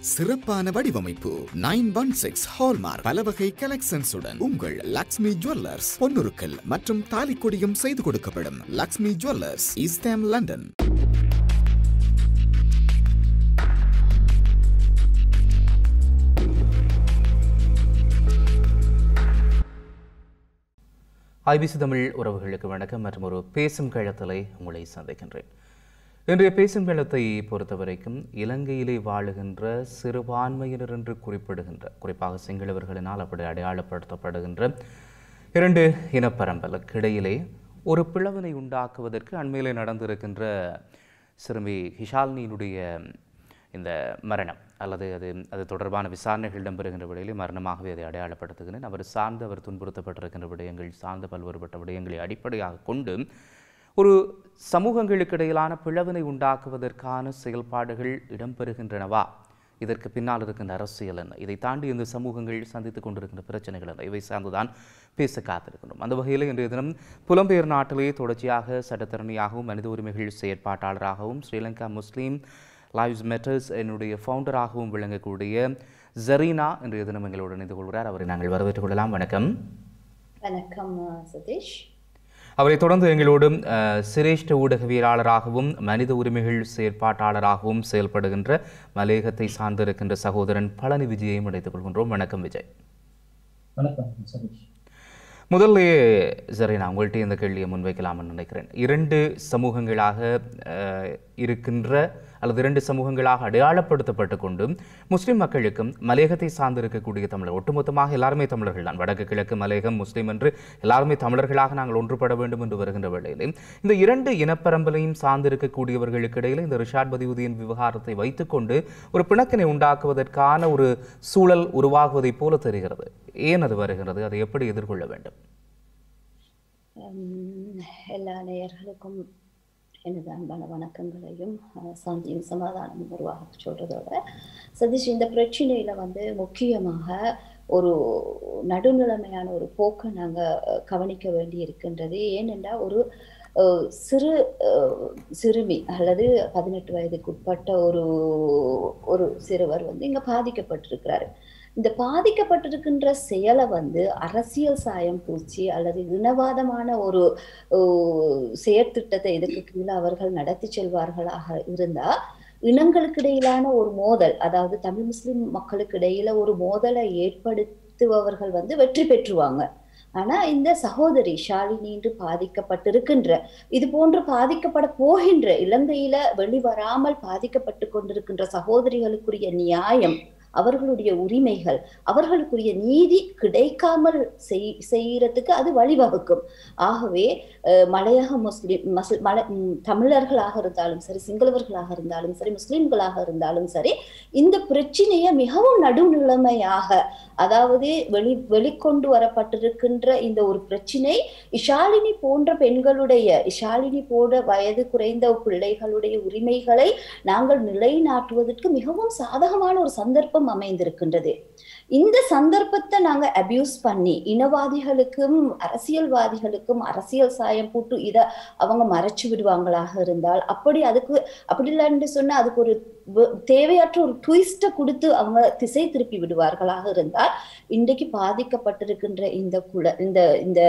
சிறப்பான வடிவமைப்பு nine one six hallmark பல வகை கலெக்ஷன்ஸுடன் உங்கள் லக்ஷ்மி ஜுவல்லர்ஸ் பொன்னுருக்கல் மற்றும் தாலிக்கொடியும் செய்து கொடுக்கப்படும் Lakshmi jewellers East Ham London IBC Tamil உறவுகளுக்கு வணக்கம் மற்றும் ஒரு பேசும் கழத்திலே உங்களை சந்திக்கின்றேன் இன்றைய பேசும் கழத்தை பொறுத்தவரைக்கும் இலங்கையிலே வாழுகின்ற சிறுபான்மையினர் என்று குறிப்பிடுகின்ற குறிப்பாக சிங்களவர்களினால் அப்படி அடையாளப்படுத்தப்படுகின்ற இரண்டு இனப்பரம்பலுக்கு இடையிலே ஒரு பிளவினை உண்டாக்குவதற்கு அண்மையிலே நடந்திருக்கின்ற சிறுமி ஹிஷாலினியினுடைய இந்த மரணம் அல்லது அது அது தொடர்பான விசாரணைகள் இடம்பெறுகின்ற விடையிலே மரணமாகவே அதை அடையாளப்படுத்துகிறேன் அவர் சார்ந்து அவர் துன்புறுத்தப்பட்டிருக்கின்ற விடயங்கள் சார்ந்த பல்வேறுபட்ட விடயங்களை அடிப்படையாக கொண்டு ஒரு சமூகங்களுக்கு இடையிலான பிளவினை உண்டாக்குவதற்கான செயல்பாடுகள் இடம்பெறுகின்றனவா இதற்கு பின்னால் இருக்கின்ற அரசியல் என்ன இதை தாண்டி இந்த சமூகங்கள் சந்தித்துக் கொண்டிருக்கின்ற பிரச்சனைகள் என்ன இவை சார்ந்துதான் பேச காத்திருக்கின்றோம் அந்த வகையில் இன்றைய தினம் புலம்பெயர் நாட்டிலே தொடர்ச்சியாக சட்டத்தரணியாகவும் மனித உரிமைகள் செயற்பாட்டாளராகவும் ஸ்ரீலங்கா முஸ்லீம் லைவ்ஸ் மெட்டர்ஸ் என்னுடைய ஃபவுண்டராகவும் விளங்கக்கூடிய ஜரீனா இன்றைய தினம் எங்களோடு இணைந்து கொள்கிறார் அவரை நாங்கள் வரவேற்றுக் கொள்ளலாம் வணக்கம் வணக்கம் அஹ், சதீஷ் அவரை தொடர்ந்து எங்களோடும் அஹ், சிரேஷ்ட ஊடகவியலாளராகவும் மனித உரிமைகள் செயற்பாட்டாளராகவும் செயல்படுகின்ற மலேகத்தை சார்ந்திருக்கின்ற சகோதரன் பழனி விஜயையும் இணைத்துக் கொள்கின்றோம் வணக்கம் விஜய் வணக்கம் சதீஷ் முதல்ல ஜரீனா உங்கள்கிட்ட இந்த கேள்வியை முன்வைக்கலாம்னு நினைக்கிறேன் இரண்டு சமூகங்களாக அஹ், இருக்கின்ற அல்லது இரண்டு சமூகங்களாக அடையாளப்படுத்தப்பட்டு கொண்டு முஸ்லிம் மக்களுக்கும் மலேகத்தை சார்ந்திருக்கக்கூடிய தமிழர் ஒட்டுமொத்தமாக எல்லாருமே தமிழர்கள் தான் வடக்கு கிழக்கு மலேகம் முஸ்லிம் என்று எல்லாருமே தமிழர்களாக நாங்கள் ஒன்றுபட வேண்டும் என்று வருகின்ற வேளையிலே இந்த இரண்டு இனப்பரம்பலையும் சார்ந்திருக்கக்கூடியவர்களுக்கு இடையிலே இந்த ரிஷாட் பதிவுதியின் விவகாரத்தை வைத்துக்கொண்டு ஒரு பிணக்கினை உண்டாக்குவதற்கான ஒரு சூழல் உருவாகுவதைப் போல தெரிகிறது ஏன் அது வருகிறது அதை எப்படி எதிர்கொள்ள வேண்டும் உம், எல்லா நேயர்களுக்கும் எனது அன்பான வணக்கங்களையும் அஹ், சாந்தியும் சமாதானமும் உருவாக சொல்றதோட சதீஷ் இந்த பிரச்சனையில வந்து முக்கியமாக ஒரு நடுநிலைமையான ஒரு போக்கை நாங்க அஹ், கவனிக்க வேண்டி இருக்கின்றது ஏனென்றால் ஒரு அஹ், சிறு அஹ், சிறுமி அல்லது பதினெட்டு வயதுக்குட்பட்ட ஒரு ஒரு சிறுவர் வந்து இங்க பாதிக்கப்பட்டிருக்கிறாரு இந்த பாதிக்கப்பட்டிருக்கின்ற செயலை வந்து அரசியல் சாயம் பூச்சி அல்லது இனவாதமான ஒரு ஓ, செயற்திட்டத்தை இதுக்கு கீழே அவர்கள் நடத்தி செல்வார்களாக இருந்தா இனங்களுக்கு இடையிலான ஒரு மோதல் அதாவது தமிழ் முஸ்லிம் மக்களுக்கு இடையில ஒரு மோதலை ஏற்படுத்துபவர்கள் வந்து வெற்றி பெற்றுவாங்க ஆனா இந்த சகோதரி ஷாலினி என்று பாதிக்கப்பட்டிருக்கின்ற இது போன்று பாதிக்கப்பட போகின்ற இலங்கையில வெளிவராமல் பாதிக்கப்பட்டு கொண்டிருக்கின்ற சகோதரிகளுக்குரிய நியாயம் அவர்களுடைய உரிமைகள் அவர்களுக்குரிய நீதி கிடைக்காமல் செய் செய்யறதுக்கு அது வழிவகுக்கும் ஆகவே அஹ், மலையக முஸ்லிம் மசு- மல ம், தமிழர்களாக இருந்தாலும் சரி சிங்களவர்களாக இருந்தாலும் சரி முஸ்லிம்களாக இருந்தாலும் சரி இந்த பிரச்சனையை மிகவும் நடுநிலைமையாக அதாவது வெளி வெளிக்கொண்டு வரப்பட்டிருக்கின்ற இந்த ஒரு பிரச்சினை இஷாலினி போன்ற பெண்களுடைய இஷாலினி போன்ற வயது குறைந்த பிள்ளைகளுடைய உரிமைகளை நாங்கள் நிலைநாட்டுவதற்கு மிகவும் சாதகமான ஒரு சந்தர்ப்பம் அமைந்திருக்கின்றது இந்த சந்தர்ப்பத்தை நாங்க அபியூஸ் பண்ணி இனவாதிகளுக்கும் அரசியல்வாதிகளுக்கும் அரசியல் சாயம் போட்டு இத அவங்க மறைச்சு விடுவாங்களாக இருந்தால் அப்படி அதுக்கு அப்படி இல்லைன்னு சொன்னா அதுக்கு ஒரு வ- தேவையற்ற ஒரு ட்விஸ்ட கொடுத்து அவங்க திசை திருப்பி விடுவார்களாக இருந்தால் இன்றைக்கு பாதிக்கப்பட்டிருக்கின்ற இந்த குல இந்த இந்த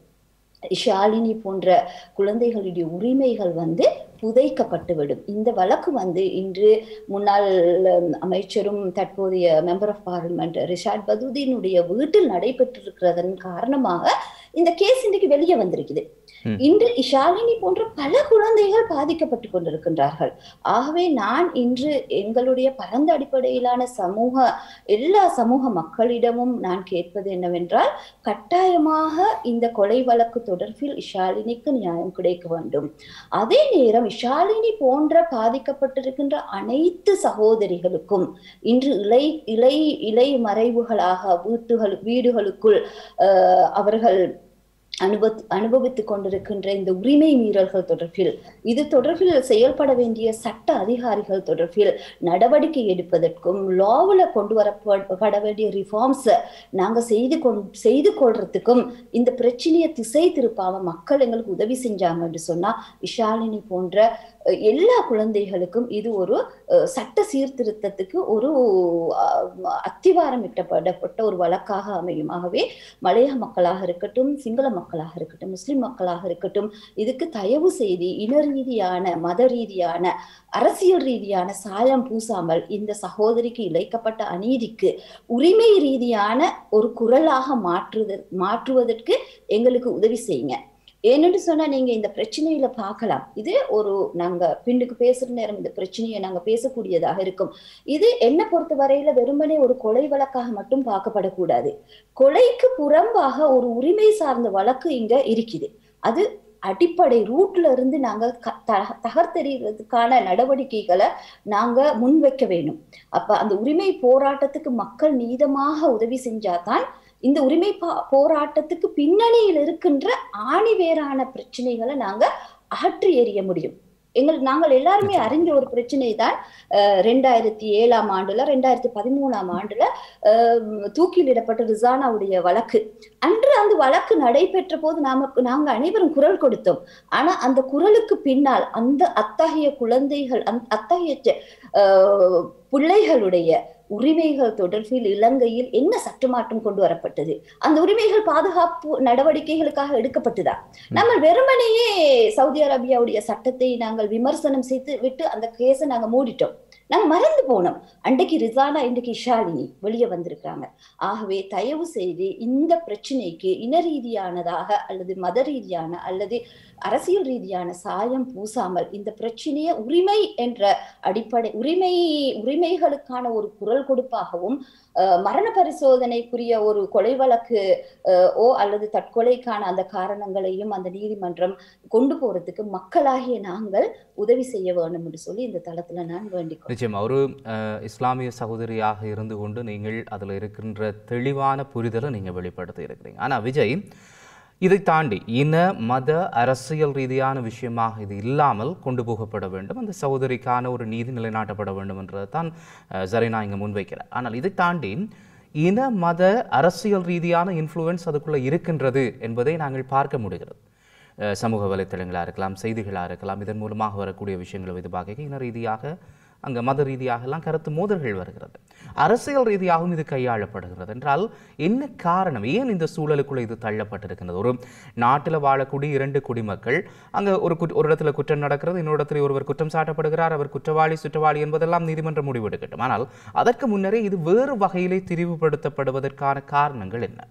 ஷாலினி போன்ற குழந்தைகளுடைய உரிமைகள் வந்து புதைக்கப்பட்டுவிடும் இந்த வழக்கு வந்து இன்று முன்னாள் உம், அமைச்சரும் தற்போதைய மெம்பர் ஆஃப் பார்லிமெண்ட் ரிஷாட் பதுதீனுடைய வீட்டில் நடைபெற்றிருக்கிறதன் காரணமாக இந்த கேஸ் இன்றைக்கு வெளியே வந்திருக்குது ம். இன்று ஷாலினி போன்ற பல குழந்தைகள் பாதிக்கப்பட்டு கொண்டிருக்கின்றார்கள் ஆகவே நான் இன்று எங்களுடைய பரந்த அடிப்படையிலான சமூக எல்லா சமூக மக்களிடமும் நான் கேட்பது என்னவென்றால் கட்டாயமாக இந்த கொலை வழக்கு தொடர்பில் ஷாலினிக்கு நியாயம் கிடைக்க வேண்டும் அதே நேரம் ஷாலினி போன்ற பாதிக்கப்பட்டிருக்கின்ற அனைத்து சகோதரிகளுக்கும் இன்று இலை இலை இலை மறைவுகளாக வீட்டுகள் வீடுகளுக்குள் அஹ், அவர்கள் அனுப அனுபவித்துக் கொண்டிருக்கின்ற இந்த உரிமை மீறல்கள் தொடர்பில் இது தொடர்பில் செயல்பட வேண்டிய சட்ட அதிகாரிகள் தொடர்பில் நடவடிக்கை எடுப்பதற்கும் லாவில் கொண்டு வரப்பட வேண்டிய ரிஃபார்ம்ஸ் நாங்க செய்து கொண் செய்து கொள்றதுக்கும் இந்த பிரச்சனையை திசை திருப்பாம மக்கள் எங்களுக்கு உதவி செஞ்சாங்க என்று சொன்னா விஷாலினி போன்ற அஹ், எல்லா குழந்தைகளுக்கும் இது ஒரு அஹ், சட்ட சீர்திருத்தத்துக்கு ஒரு அஹ், அத்திவாரம் இட்டப்படப்பட்ட ஒரு வழக்காக அமையும் ஆகவே மலையக மக்களாக இருக்கட்டும் சிங்கள மக்களாக இருக்கட்டும் முஸ்லிம் மக்களாக இருக்கட்டும் இதுக்கு தயவு செய்து இன ரீதியான மத ரீதியான அரசியல் ரீதியான சாயம் பூசாமல் இந்த சகோதரிக்கு இழைக்கப்பட்ட அநீதிக்கு உரிமை ரீதியான ஒரு குரலாக மாற்றுவது மாற்றுவதற்கு எங்களுக்கு உதவி செய்யுங்க ஏன்னு சொன்னா நீங்க இந்த பிரச்சனையில பார்க்கலாம் இது ஒரு நாங்க பின்னுக்கு பேசுற நேரம் இந்த பிரச்சனையை நாங்க பேசக்கூடியதாக இருக்கும் இது என்ன பொறுத்த வரையில வெறுமனே ஒரு கொலை வழக்காக மட்டும் பார்க்கப்படக்கூடாது கொலைக்கு புறம்பாக ஒரு உரிமை சார்ந்த வழக்கு இங்க இருக்குது அது அடிப்படை ரூட்ல இருந்து நாங்க க- த- தகர்த்தெறிவதற்கான நடவடிக்கைகளை நாங்க முன்வைக்க வேணும் அப்ப அந்த உரிமை போராட்டத்துக்கு மக்கள் நீதமாக உதவி செஞ்சாதான் இந்த உரிமை பா- போராட்டத்துக்கு பின்னணியில் இருக்கின்ற ஆணிவேரான பிரச்சனைகளை நாங்க அகற்றி எறிய முடியும் எங்கள் நாங்கள் எல்லாருமே அறிஞ்ச ஒரு பிரச்சனை தான் அஹ், ரெண்டாயிரத்தி ஏழாம் ஆண்டுல ரெண்டாயிரத்தி பதிமூணாம் ஆண்டுல அஹ், தூக்கிலிடப்பட்ட ரிசானாவுடைய வழக்கு அன்று அந்த வழக்கு நடைபெற்ற போது நாம நாங்க அனைவரும் குரல் கொடுத்தோம் ஆனா அந்த குரலுக்கு பின்னால் அந்த அத்தகைய குழந்தைகள் அந்த அத்தகைய செ- அஹ், பிள்ளைகளுடைய உரிமைகள் தொடர்பில் இலங்கையில் என்ன சட்டமாற்றம் கொண்டு வரப்பட்டது அந்த உரிமைகள் பாதுகாப்பு நடவடிக்கைகளுக்காக எடுக்கப்பட்டதா நம்ம வெறுமனையே சவுதி அரேபியாவுடைய சட்டத்தை நாங்கள் விமர்சனம் செய்து விட்டு அந்த கேஸை நாங்க மூடிட்டோம் நாங்க மறந்து போனோம் அன்றைக்கு ரிசானா இன்றைக்கு இஷாலினி வெளியே வந்திருக்கிறாங்க ஆகவே தயவு செய்து இந்த பிரச்சனைக்கு இன ரீதியானதாக அல்லது மத ரீதியான அல்லது அரசியல் ரீதியான சாயம் பூசாமல் இந்த பிரச்சனையை உரிமை என்ற அடிப்படை உரிமை உரிமைகளுக்கான ஒரு குரல் கொடுப்பாகவும் அஹ், மரண பரிசோதனைக்குரிய ஒரு கொலை வழக்கு அஹ், ஓ அல்லது தற்கொலைக்கான அந்த காரணங்களையும் அந்த நீதிமன்றம் கொண்டு போறதுக்கு மக்களாகிய நாங்கள் உதவி செய்ய வேண்டும் என்று சொல்லி இந்த தளத்துல நான் வேண்டிக் நிச்சயமா ஒரு அஹ், இஸ்லாமிய சகோதரியாக இருந்து கொண்டு நீங்கள் அதில் இருக்கின்ற தெளிவான புரிதலை நீங்கள் வெளிப்படுத்தி இருக்கிறீங்க ஆனால் விஜய் இதை தாண்டி இன மத அரசியல் ரீதியான விஷயமாக இது இல்லாமல் கொண்டு போகப்பட வேண்டும் அந்த சகோதரிக்கான ஒரு நீதி நிலைநாட்டப்பட வேண்டும் என்றதை தான் அஹ், ஜரீனா இங்கே முன்வைக்கிறேன் ஆனால் இதை தாண்டி இன மத அரசியல் ரீதியான இன்ஃப்ளூயன்ஸ் அதுக்குள்ளே இருக்கின்றது என்பதை நாங்கள் பார்க்க முடிகிறது அஹ், சமூக வலைத்தளங்களாக இருக்கலாம் செய்திகளாக இருக்கலாம் இதன் மூலமாக வரக்கூடிய விஷயங்களை இது பார்க்க இன ரீதியாக அங்கே மத ரீதியாக எல்லாம் கருத்து மோதல்கள் வருகிறது அரசியல் ரீதியாகவும் இது கையாளப்படுகிறது என்றால் என்ன காரணம் ஏன் இந்த சூழலுக்குள்ள இது தள்ளப்பட்டிருக்கின்றது ஒரு நாட்டில் வாழக்கூடிய இரண்டு குடிமக்கள் அங்கே ஒரு குற்ற ஒரு இடத்துல குற்றம் நடக்கிறது இன்னொரு இடத்துல ஒருவர் குற்றம் சாட்டப்படுகிறார் அவர் குற்றவாளி சுற்றவாளி என்பதெல்லாம் நீதிமன்றம் முடிவெடுக்கட்டும் ஆனால் அதற்கு முன்னரே இது வேறு வகையிலே திரிவுபடுத்தப்படுவதற்கான காரணங்கள் என்ன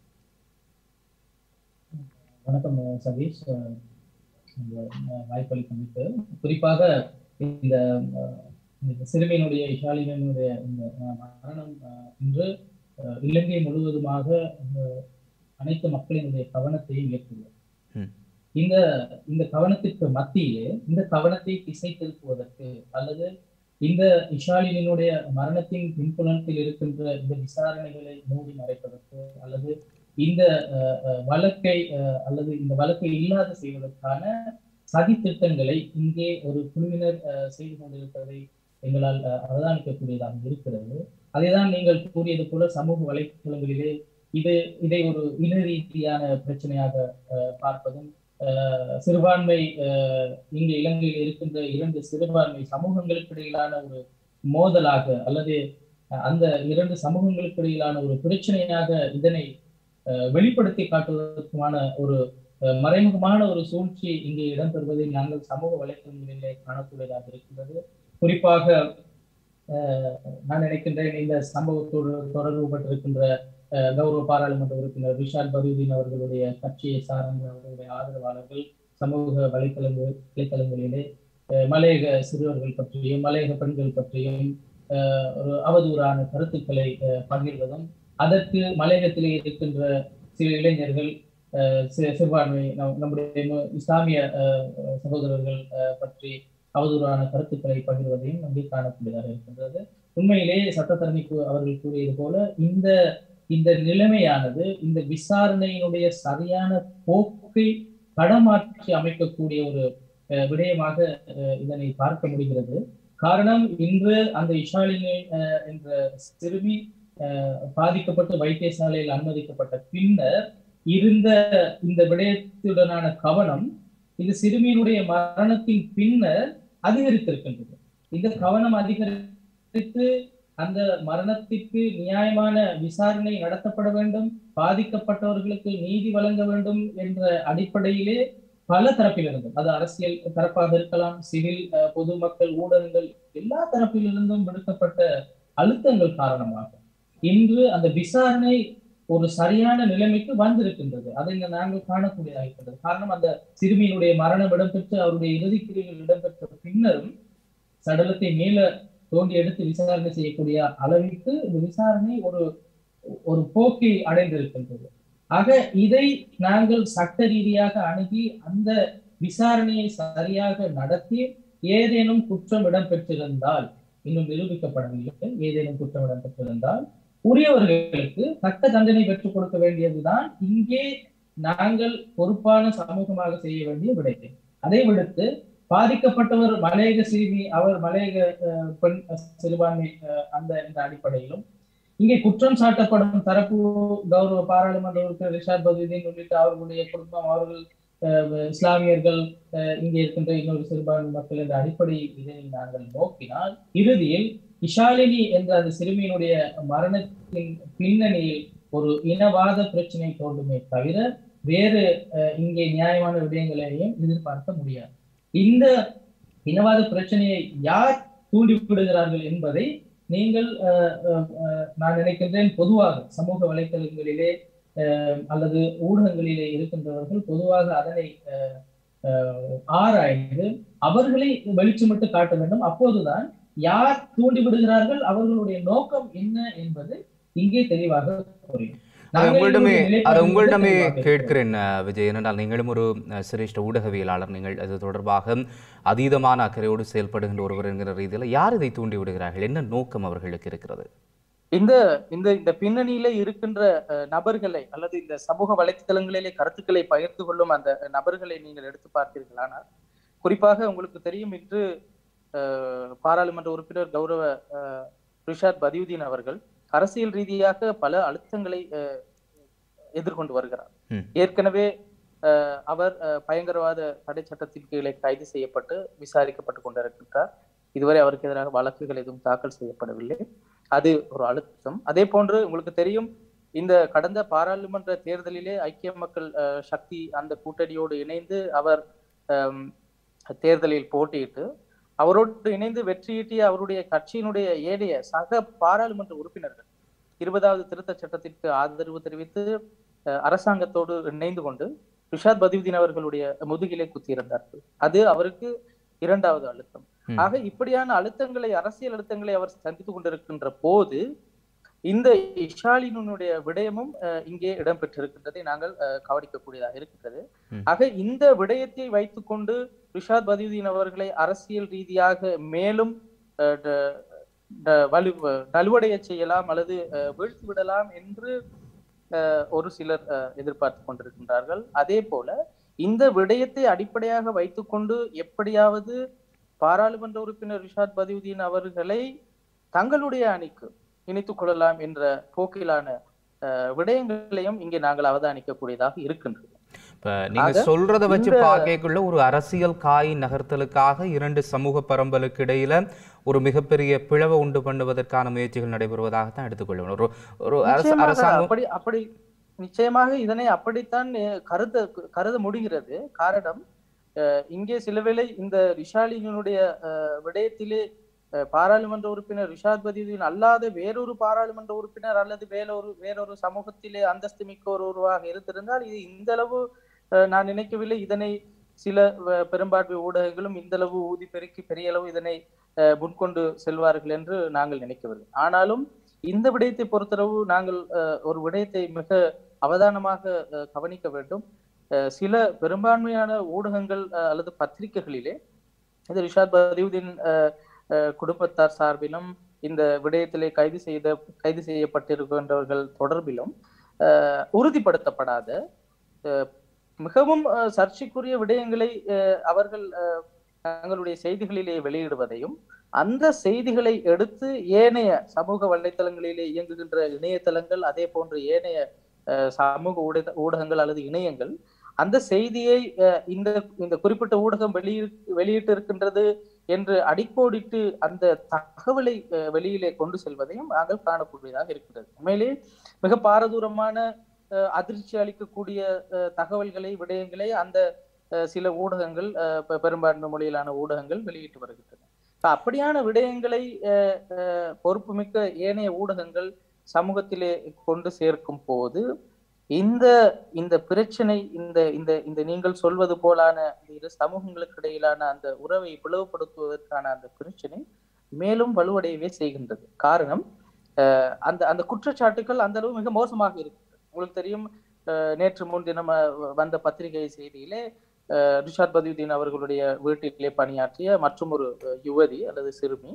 வணக்கம் அஹ், சதீஷ் அஹ், இந்த அஹ், வாய்ப்பளித்தமைக்கு குறிப்பாக இந்த அஹ், இந்த சிறுமியினுடைய இஷாலினுடைய இந்த அஹ், மரணம் அஹ், இன்று அஹ், இலங்கை முழுவதுமாக அஹ், அனைத்து மக்களினுடைய கவனத்தையும் ஈர்த்துள்ளது ம். இந்த இந்த கவனத்திற்கு மத்தியிலே இந்த கவனத்தை திசை திருப்புவதற்கு அல்லது இந்த இஷாலினுடைய மரணத்தின் பின்புலத்தில் இருக்கின்ற இந்த விசாரணைகளை மூடி மறைப்பதற்கு அல்லது இந்த அஹ், அஹ், வழக்கை அஹ், அல்லது இந்த வழக்கை இல்லாத செய்வதற்கான சதி திட்டங்களை இங்கே ஒரு குழுவினர் அஹ், செய்து கொண்டிருப்பதை எங்களால் அஹ், அவதானிக்கக்கூடியதாக இருக்கிறது அதைதான் நீங்கள் கூறியது போல சமூக வலைத்தளங்களிலே இது இதை ஒரு இன ரீதியான பிரச்சனையாக அஹ், பார்ப்பதும் அஹ், சிறுபான்மை அஹ், இங்கே இலங்கையில் இருக்கின்ற இரண்டு சிறுபான்மை சமூகங்களுக்கு இடையிலான ஒரு மோதலாக அல்லது அஹ், அந்த இரண்டு சமூகங்களுக்கு இடையிலான ஒரு பிரச்சனையாக இதனை அஹ், வெளிப்படுத்தி காட்டுவதற்குமான ஒரு அஹ், மறைமுகமான ஒரு சூழ்ச்சி இங்கே இடம்பெறுவதை நாங்கள் சமூக வலைத்தளங்களிலே காணக்கூடியதாக இருக்கின்றது குறிப்பாக அஹ், நான் நினைக்கின்றேன் இந்த சம்பவத்தோடு தொடர்பு பட்டிருக்கின்ற அஹ், கௌரவ பாராளுமன்ற உறுப்பினர் ரிஷாத் பதூதீன் அவர்களுடைய கட்சியை சார்ந்த அவர்களுடைய ஆதரவாளர்கள் சமூக வலைத்தளங்கள் வலைத்தளங்களிலே அஹ், மலையக சிறுவர்கள் பற்றியும் மலையக பெண்கள் பற்றியும் அஹ், ஒரு அவதூறான கருத்துக்களை அஹ், பகிர்வதும் அதற்கு மலையகத்திலே இருக்கின்ற சில இளைஞர்கள் அஹ், சி- சிறுபான்மை நம்- நம்முடைய மு- இஸ்லாமிய அஹ், அஹ், சகோதரர்கள் அஹ், பற்றி அவதூறான கருத்துக்களை பகிர்வதையும் அங்கே காணக்கூடியதாக இருக்கின்றது உண்மையிலே சட்டத்தரணி கூ- அவர்கள் கூறியது போல இந்த இந்த நிலைமையானது இந்த விசாரணையினுடைய சரியான போக்கை கடமாற்றி அமைக்கக்கூடிய ஒரு அஹ், விடயமாக அஹ், இதனை பார்க்க முடிகிறது காரணம் இன்று அந்த இஷாலினி அஹ், என்ற சிறுமி அஹ், பாதிக்கப்பட்டு வைத்தியசாலையில் அனுமதிக்கப்பட்ட பின்னர் இருந்த இந்த விடயத்துடனான கவனம் இது சிறுமியினுடைய மரணத்தின் பின்னர் அதிகரித்திருக்கின்றது இந்த கவனம் அதிகரித்து அந்த மரணத்திற்கு நியாயமான விசாரணை நடத்தப்பட வேண்டும் பாதிக்கப்பட்டவர்களுக்கு நீதி வழங்க வேண்டும் என்ற அடிப்படையிலே பல தரப்பிலிருந்தும் அது அரசியல் தரப்பாக இருக்கலாம் சிவில் அஹ், பொதுமக்கள் ஊடகங்கள் எல்லா தரப்பிலிருந்தும் விடுக்கப்பட்ட அழுத்தங்கள் காரணமாக இன்று அந்த விசாரணை ஒரு சரியான நிலைமைக்கு வந்திருக்கின்றது அதை இங்க நாங்கள் காணக்கூடியதாக இருக்கின்றது காரணம் அந்த சிறுமியினுடைய மரணம் இடம்பெற்று அவருடைய இறுதிக்கிரிகள் இடம்பெற்ற பின்னரும் சடலத்தை மேல தோண்டி எடுத்து விசாரணை செய்யக்கூடிய அளவிற்கு இந்த விசாரணை ஒரு ஒரு போக்கை அடைந்திருக்கின்றது ஆக இதை நாங்கள் சட்ட ரீதியாக அணுகி அந்த விசாரணையை சரியாக நடத்தி ஏதேனும் குற்றம் இடம்பெற்றிருந்தால் இன்னும் நிரூபிக்கப்படவில்லை ஏதேனும் குற்றம் இடம்பெற்றிருந்தால் உரியவர்களுக்கு தக்க தண்டனை பெற்றுக் கொடுக்க வேண்டியதுதான் இங்கே நாங்கள் பொறுப்பான சமூகமாக செய்ய வேண்டிய விடை அதை விடுத்து பாதிக்கப்பட்டவர் மலையக சிறுமி அவர் மலையக அஹ், பெண் சிறுபான்மை அஹ், அந்த இந்த அடிப்படையிலும் இங்கே குற்றம் சாட்டப்படும் தரப்பு கௌரவ பாராளுமன்ற உறுப்பினர் ரிஷாத் பதுதீன் உள்ளிட்ட அவர்களுடைய குடும்பம் அவர்கள் அஹ், இஸ்லாமியர்கள் அஹ், இங்கே இருக்கின்ற இன்னொரு சிறுபான்மை மக்கள் என்ற அடிப்படை இதை நாங்கள் நோக்கினால் இறுதியில் இஷாலினி என்ற அந்த சிறுமியினுடைய மரணத்தின் பின்னணியில் ஒரு இனவாத பிரச்சனை தோன்றுமே தவிர வேறு அஹ், இங்கே நியாயமான விடயங்களையும் எதிர்பார்க்க முடியாது இந்த இனவாத பிரச்சனையை யார் தூண்டி விடுகிறார்கள் என்பதை நீங்கள் அஹ், அஹ், அஹ், நான் நினைக்கின்றேன் பொதுவாக சமூக வலைத்தளங்களிலே அஹ், அல்லது ஊடகங்களிலே இருக்கின்றவர்கள் பொதுவாக அதனை அஹ், அஹ், ஆராய்ந்து அவர்களை வெளிச்சமிட்டு காட்ட வேண்டும் அப்போதுதான் யார் தூண்டி விடுகிறார்கள் அவர்களுடைய நோக்கம் என்ன என்பது இங்கே தெளிவாக புரியும் அதை நாங்கள் உங்களிடமே எங்களுடைய அதை நிலைப்பாடு உங்களிடமே தெளிவாக இருக்கிறது. கேட்கிறேன் அஹ், விஜய் ஏனென்றால் நீங்களும் ஒரு அஹ், சிரேஷ்ட ஊடகவியலாளர் நீங்கள் அது தொடர்பாக அதீதமான அக்கறையோடு செயல்படுகின்ற ஒருவர் என்கிற ரீதியில் யார் இதை தூண்டி விடுகிறார்கள் என்ன நோக்கம் அவர்களுக்கு இருக்கிறது இந்த இந்த இந்த பின்னணியில இருக்கின்ற அஹ், நபர்களை அல்லது இந்த சமூக வலைத்தளங்களிலே கருத்துக்களை பகிர்ந்து கொள்ளும் அந்த நபர்களை நீங்கள் எடுத்து பார்த்தீர்களானால் குறிப்பாக உங்களுக்கு தெரியும் இன்று அஹ், பாராளுமன்ற உறுப்பினர் கௌரவ அஹ், ரிஷாத் பதியுதீன் அவர்கள் அரசியல் ரீதியாக பல அழுத்தங்களை அஹ், எதிர்கொண்டு வருகிறார் ம். ஏற்கனவே அஹ், அவர் அஹ், பயங்கரவாத தடை சட்டத்தின் கீழே கைது செய்யப்பட்டு விசாரிக்கப்பட்டு கொண்டிருக்கின்றார் இதுவரை அவருக்கு எதிராக வழக்குகள் எதுவும் தாக்கல் செய்யப்படவில்லை அது ஒரு அழுத்தம் அதே போன்று உங்களுக்கு தெரியும் இந்த கடந்த பாராளுமன்ற தேர்தலிலே ஐக்கிய மக்கள் அஹ், சக்தி அந்த கூட்டணியோடு இணைந்து அவர் அம், தேர்தலில் போட்டியிட்டு அவரோடு இணைந்து வெற்றியீட்டிய அவருடைய கட்சியினுடைய ஏனைய சக பாராளுமன்ற உறுப்பினர்கள் இருபதாவது திருத்தச் சட்டத்திற்கு ஆதரவு தெரிவித்து அஹ், அரசாங்கத்தோடு இணைந்து கொண்டு ரிஷாத் பதிவுதீன் அவர்களுடைய முதுகிலே குத்தியிருந்தார்கள் அது அவருக்கு இரண்டாவது அழுத்தம் ம். ஆக இப்படியான அழுத்தங்களை அரசியல் அழுத்தங்களை அவர் சந்தித்துக் கொண்டிருக்கின்ற போது இந்த இஷாலினுடைய விடயமும் அஹ், இங்கே இடம்பெற்றிருக்கின்றதை நாங்கள் அஹ், கவனிக்கக்கூடியதாக இருக்கின்றது ம். ஆக இந்த விடயத்தை வைத்துக்கொண்டு ரிஷாத் பதியுதீன் அவர்களை அரசியல் ரீதியாக மேலும் அஹ், ட- ட- வலு நலுவடைய செய்யலாம் அல்லது அஹ், வீழ்த்தி விடலாம் என்று அஹ், ஒரு சிலர் அஹ், எதிர்பார்த்து கொண்டிருக்கின்றார்கள் அதே போல இந்த விடயத்தை அடிப்படையாக வைத்துக்கொண்டு எப்படியாவது பாராளுமன்ற உறுப்பினர் ரிஷாத் பதியுதீன் அவர்களை தங்களுடைய அணிக்கு இணைத்துக் கொள்ளலாம் என்ற போக்கிலான அஹ், விடயங்களையும் இங்கே நாங்கள் அவதானிக்கக்கூடியதாக இருக்கின்றது இப்ப நீங்க ஆக, சொல்றத வச்சு இந்த- பார்க்கக்குள்ள ஒரு அரசியல் காய் நகர்த்தலுக்காக இரண்டு சமூக பரம்பலுக்கு இடையில ஒரு மிகப்பெரிய பிளவை உண்டு பண்ணுவதற்கான முயற்சிகள் நடைபெறுவதாகத்தான் எடுத்துக்கொள்ளணும் ஒரு ஒரு அரசு நிச்சயமாக அரசாங்கம் அப்படி அப்படி நிச்சயமாக இதனை அப்படித்தான் அஹ், கருத கருத முடிகிறது காரணம் அஹ், இங்கே சிலவேளை இந்த ரிஷாலினுடைய அஹ், விடயத்திலே அஹ், பாராளுமன்ற உறுப்பினர் ரிஷாத் பதியுதீன் அல்லாத வேறொரு பாராளுமன்ற உறுப்பினர் அல்லது வேறொரு வேறொரு சமூகத்திலே அந்தஸ்து மிக்க ஒருவராக இருந்திருந்தால் இது இந்த அளவு அஹ், நான் நினைக்கவில்லை இதனை சில அஹ், பெரும்பான்மை ஊடகங்களும் இந்த அளவு ஊதி பெருக்கி பெரிய அளவு இதனை அஹ், முன்கொண்டு செல்வார்கள் என்று நாங்கள் நினைக்கவில்லை ஆனாலும் இந்த விடயத்தை பொறுத்தளவு நாங்கள் அஹ், ஒரு விடயத்தை மிக அவதானமாக அஹ், கவனிக்க வேண்டும் அஹ், சில பெரும்பான்மையான ஊடகங்கள் அஹ், அல்லது பத்திரிகைகளிலே இது ரிஷாத் பதியுதீன் அஹ், அஹ், குடும்பத்தார் சார்பிலும் இந்த விடயத்திலே கைது செய்த கைது செய்யப்பட்டிருக்கின்றவர்கள் தொடர்பிலும் அஹ், உறுதிப்படுத்தப்படாத அஹ், மிகவும் அஹ், சர்ச்சைக்குரிய விடயங்களை அஹ், அவர்கள் அஹ், தங்களுடைய செய்திகளிலே வெளியிடுவதையும் அந்த செய்திகளை எடுத்து ஏனைய சமூக வலைத்தளங்களிலே இயங்குகின்ற இணையதளங்கள் அதே போன்று ஏனைய அஹ், சமூக ஊடக ஊடகங்கள் அல்லது இணையங்கள் அந்த செய்தியை அஹ், இந்த இந்த குறிப்பிட்ட ஊடகம் வெளியிட்டு வெளியிட்டு இருக்கின்றது என்று அடிக்கோடிட்டு அந்த தகவலை அஹ், வெளியிலே கொண்டு செல்வதையும் நாங்கள் காணக்கூடியதாக இருக்கிறது உண்மையிலே மிக பாரதூரமான அஹ், அதிர்ச்சி அளிக்கக்கூடிய அஹ், தகவல்களை விடயங்களை அந்த அஹ், சில ஊடகங்கள் அஹ், பெ- பெரும்பான்மை மொழியிலான ஊடகங்கள் வெளியிட்டு வருகின்றன இப்ப அப்படியான விடயங்களை அஹ், அஹ், பொறுப்புமிக்க ஏனைய ஊடகங்கள் சமூகத்திலே கொண்டு சேர்க்கும் போது இந்த இந்த பிரச்சனை இந்த இந்த இந்த நீங்கள் சொல்வது போலான இந்த இரு சமூகங்களுக்கு இடையிலான அந்த உறவை பிளவுபடுத்துவதற்கான அந்த பிரச்சனை மேலும் வலுவடையவே செய்கின்றது காரணம் அஹ், அந்த அந்த குற்றச்சாட்டுகள் அந்த அளவு மிக மோசமாக இருக்கு உங்களுக்கு தெரியும் அஹ், நேற்று முன்தினம் அஹ், வந்த பத்திரிகை செய்தியிலே அஹ், ரிஷாத் பதியுதீன் அவர்களுடைய வீட்டிலே பணியாற்றிய மற்றும் ஒரு யுவதி அல்லது சிறுமி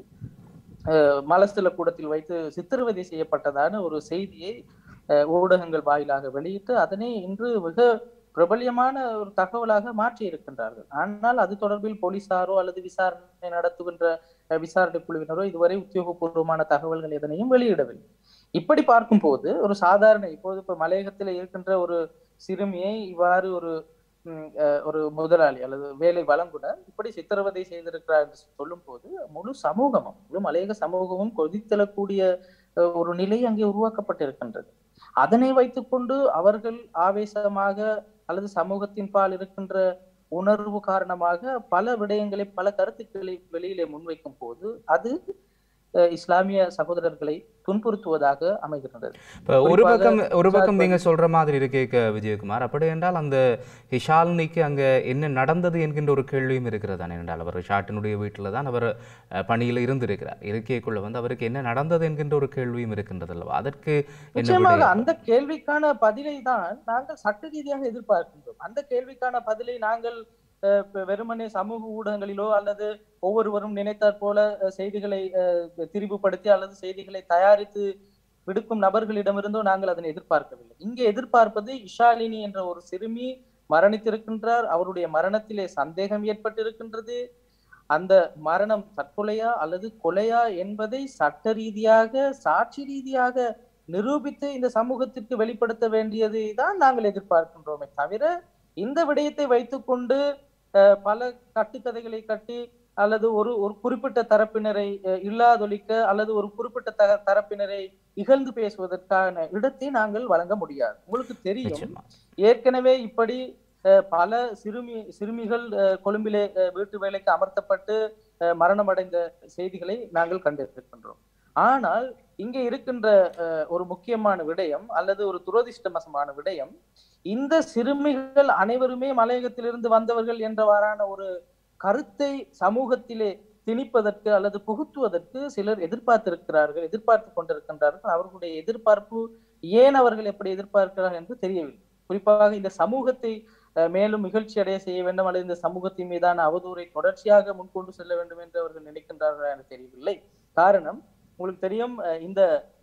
அஹ், மலஸ்தல கூடத்தில் வைத்து சித்திரவதை செய்யப்பட்டதான ஒரு செய்தியை அஹ், ஊடகங்கள் வாயிலாக வெளியிட்டு அதனை இன்று மிக பிரபல்யமான ஒரு தகவலாக மாற்றி இருக்கின்றார்கள் ஆனால் அது தொடர்பில் போலீசாரோ அல்லது விசாரணை நடத்துகின்ற அஹ், விசாரணை குழுவினரோ இதுவரை உத்தியோகபூர்வமான தகவல்கள் எதனையும் வெளியிடவில்லை இப்படி பார்க்கும்போது ஒரு சாதாரண இப்போது இப்ப மலையகத்தில் இருக்கின்ற ஒரு சிறுமியை இவ்வாறு ஒரு ம், அஹ், ஒரு முதலாளி அல்லது வேலை வழங்குனர் இப்படி சித்திரவதை செய்திருக்கிறார் என்று சொல்லும் போது முழு சமூகமும் முழு மலையக சமூகமும் கொதித்தெழக்கூடிய அஹ், ஒரு நிலை அங்கே உருவாக்கப்பட்டிருக்கின்றது அதனை வைத்துக்கொண்டு அவர்கள் ஆவேசமாக அல்லது சமூகத்தின் பால் இருக்கின்ற உணர்வு காரணமாக பல விடயங்களை பல கருத்துக்களை வெளியிலே முன்வைக்கும் போது அது அஹ், இஸ்லாமிய சகோதரர்களை துன்புறுத்துவதாக அமைகின்றது இப்போ ஒரு குறிப்பாக பக்கம் ஒரு பக்கம் ரிஷாத் நீங்க சொல்ற மாதிரி இருக்கே க- விஜயகுமார் அப்படி என்றால் அந்த ஹிஷாலினிக்கு அங்க என்ன நடந்தது என்கின்ற ஒரு கேள்வியும் இருக்கிறது தானே என்றால் அவர் ஷாட்டினுடைய வீட்டில் தான் அவர் அஹ், பணியில் இருந்திருக்கிறார் இருக்கைக்குள்ள வந்து அவருக்கு என்ன நடந்தது என்கின்ற ஒரு கேள்வியும் இருக்கின்றது அல்லவா அதற்கு என்ன நிச்சயமாக விடை அந்த கேள்விக்கான பதிலை தான் நாங்கள் சட்ட ரீதியாக எதிர்பார்க்கின்றோம் அந்த கேள்விக்கான பதிலை நாங்கள் அஹ், இப்ப வெறுமனே சமூக ஊடகங்களிலோ அல்லது ஒவ்வொருவரும் நினைத்தாற் போல அஹ், செய்திகளை அஹ், திரிவுபடுத்தி அல்லது செய்திகளை தயாரித்து விடுக்கும் நபர்களிடமிருந்தோ நாங்கள் அதனை எதிர்பார்க்கவில்லை இங்கே எதிர்பார்ப்பது இஷாலினி என்ற ஒரு சிறுமி மரணித்திருக்கின்றார் அவருடைய மரணத்திலே சந்தேகம் ஏற்பட்டிருக்கின்றது அந்த மரணம் தற்கொலையா அல்லது கொலையா என்பதை சட்ட ரீதியாக சாட்சி ரீதியாக நிரூபித்து இந்த சமூகத்திற்கு வெளிப்படுத்த வேண்டியதை தான் நாங்கள் எதிர்பார்க்கின்றோமே தவிர இந்த விடயத்தை வைத்துக்கொண்டு அஹ், பல கட்டுக்கதைகளை கட்டி அல்லது ஒரு ஒரு குறிப்பிட்ட தரப்பினரை அஹ், இல்லாதொழிக்க அல்லது ஒரு குறிப்பிட்ட த தரப்பினரை இகழ்ந்து பேசுவதற்கான இடத்தை நாங்கள் வழங்க முடியாது உங்களுக்கு தெரியும் நிச்சயமா ஏற்கனவே இப்படி அஹ், பல சிறுமி சிறுமிகள் அஹ், கொழும்பிலே அஹ், வீட்டு வேலைக்கு அமர்த்தப்பட்டு அஹ், மரணமடைந்த செய்திகளை நாங்கள் கண்டிருக்கின்றோம் ஆனால் இங்கே இருக்கின்ற அஹ், ஒரு முக்கியமான விடயம் அல்லது ஒரு துரதிர்ஷ்டமசமான விடயம் இந்த சிறுமிகள் அனைவருமே மலையகத்திலிருந்து வந்தவர்கள் என்றவாறான ஒரு கருத்தை சமூகத்திலே திணிப்பதற்கு அல்லது புகுத்துவதற்கு சிலர் எதிர்பார்த்திருக்கிறார்கள் எதிர்பார்த்து கொண்டிருக்கின்றார்கள் அவர்களுடைய எதிர்பார்ப்பு ஏன் அவர்கள் எப்படி எதிர்பார்க்கிறார்கள் என்று தெரியவில்லை குறிப்பாக இந்த சமூகத்தை அஹ், மேலும் நிகழ்ச்சி அடைய செய்ய வேண்டும் அல்லது இந்த சமூகத்தின் மீதான அவதூறை தொடர்ச்சியாக முன்கொண்டு செல்ல வேண்டும் என்று அவர்கள் நினைக்கின்றார்களா என தெரியவில்லை காரணம் உங்களுக்கு தெரியும் அஹ், இந்த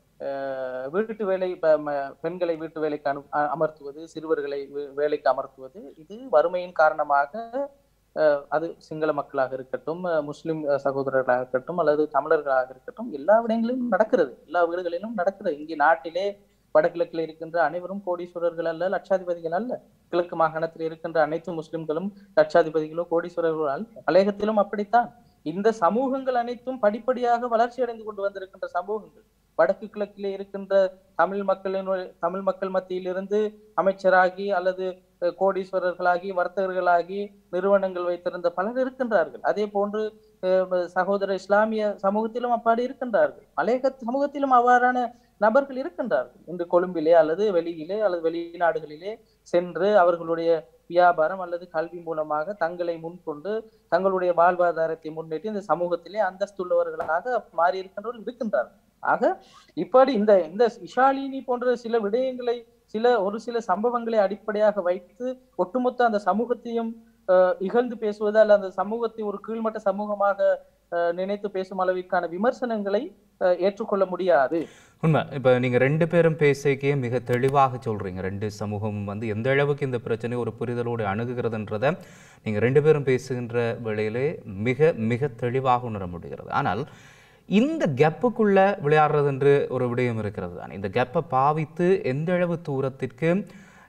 அஹ், வீட்டு வேலை ப- ம- பெண்களை வீட்டு வேலைக்கு அனு அ- அமர்த்துவது சிறுவர்களை வே- வேலைக்கு அமர்த்துவது இது வறுமையின் காரணமாக அஹ், அது சிங்கள மக்களாக இருக்கட்டும் அஹ், முஸ்லிம் அஹ், சகோதரர்களாக இருக்கட்டும் அல்லது தமிழர்களாக இருக்கட்டும் எல்லா விடயங்களிலும் நடக்கிறது எல்லா வீடுகளிலும் நடக்கிறது இங்கே நாட்டிலே வடகிழக்கில் இருக்கின்ற அனைவரும் கோடீஸ்வரர்கள் அல்ல லட்சாதிபதிகள் அல்ல கிழக்கு மாகாணத்தில் இருக்கின்ற அனைத்து முஸ்லிம்களும் லட்சாதிபதிகளோ கோடீஸ்வரர்களோ அல்ல மலையகத்திலும் அப்படித்தான் இந்த சமூகங்கள் அனைத்தும் படிப்படியாக வளர்ச்சி அடைந்து கொண்டு வந்திருக்கின்ற சமூகங்கள் வடக்கு கிழக்கிலே இருக்கின்ற தமிழ் மக்களின் தமிழ் மக்கள் மத்தியிலிருந்து அமைச்சராகி அல்லது அஹ், கோடீஸ்வரர்களாகி வர்த்தகர்களாகி நிறுவனங்கள் வைத்திருந்த பலர் இருக்கின்றார்கள் அதே போன்று அஹ், சகோதர இஸ்லாமிய சமூகத்திலும் அப்படி இருக்கின்றார்கள் மலையக சமூகத்திலும் அவ்வாறான நபர்கள் இருக்கின்றார்கள் இன்று கொழும்பிலே அல்லது வெளியிலே அல்லது வெளிநாடுகளிலே சென்று அவர்களுடைய வியாபாரம் அல்லது கல்வி மூலமாக தங்களை முன்கொண்டு தங்களுடைய வாழ்வாதாரத்தை முன்னேற்றி இந்த சமூகத்திலே அந்தஸ்துள்ளவர்களாக மாறி இருக்கின்றவர்கள் இருக்கின்றார்கள் ஆக இப்படி இந்த இந்த இஷாலினி போன்ற சில விடயங்களை சில ஒரு சில சம்பவங்களை அடிப்படையாக வைத்து ஒட்டுமொத்த அந்த சமூகத்தையும் அஹ், இகழ்ந்து பேசுவது அல்ல அந்த சமூகத்தை ஒரு கீழ்மட்ட சமூகமாக அஹ், நினைத்து பேசும் அளவிற்கான விமர்சனங்களை அஹ், ஏற்றுக்கொள்ள முடியாது உண்மை இப்போ நீங்கள் ரெண்டு பேரும் பேசிக்கே மிக தெளிவாக சொல்கிறீங்க ரெண்டு சமூகமும் வந்து எந்த அளவுக்கு இந்த பிரச்சனை ஒரு புரிதலோடு அணுகுகிறதுன்றதை நீங்கள் ரெண்டு பேரும் பேசுகின்ற வேளையிலே மிக மிக தெளிவாக உணர முடிகிறது ஆனால் இந்த கேப்புக்குள்ள விளையாடுறது என்று ஒரு விடயம் இருக்கிறது தான் இந்த கேப்பை பாவித்து எந்த அளவு தூரத்திற்கு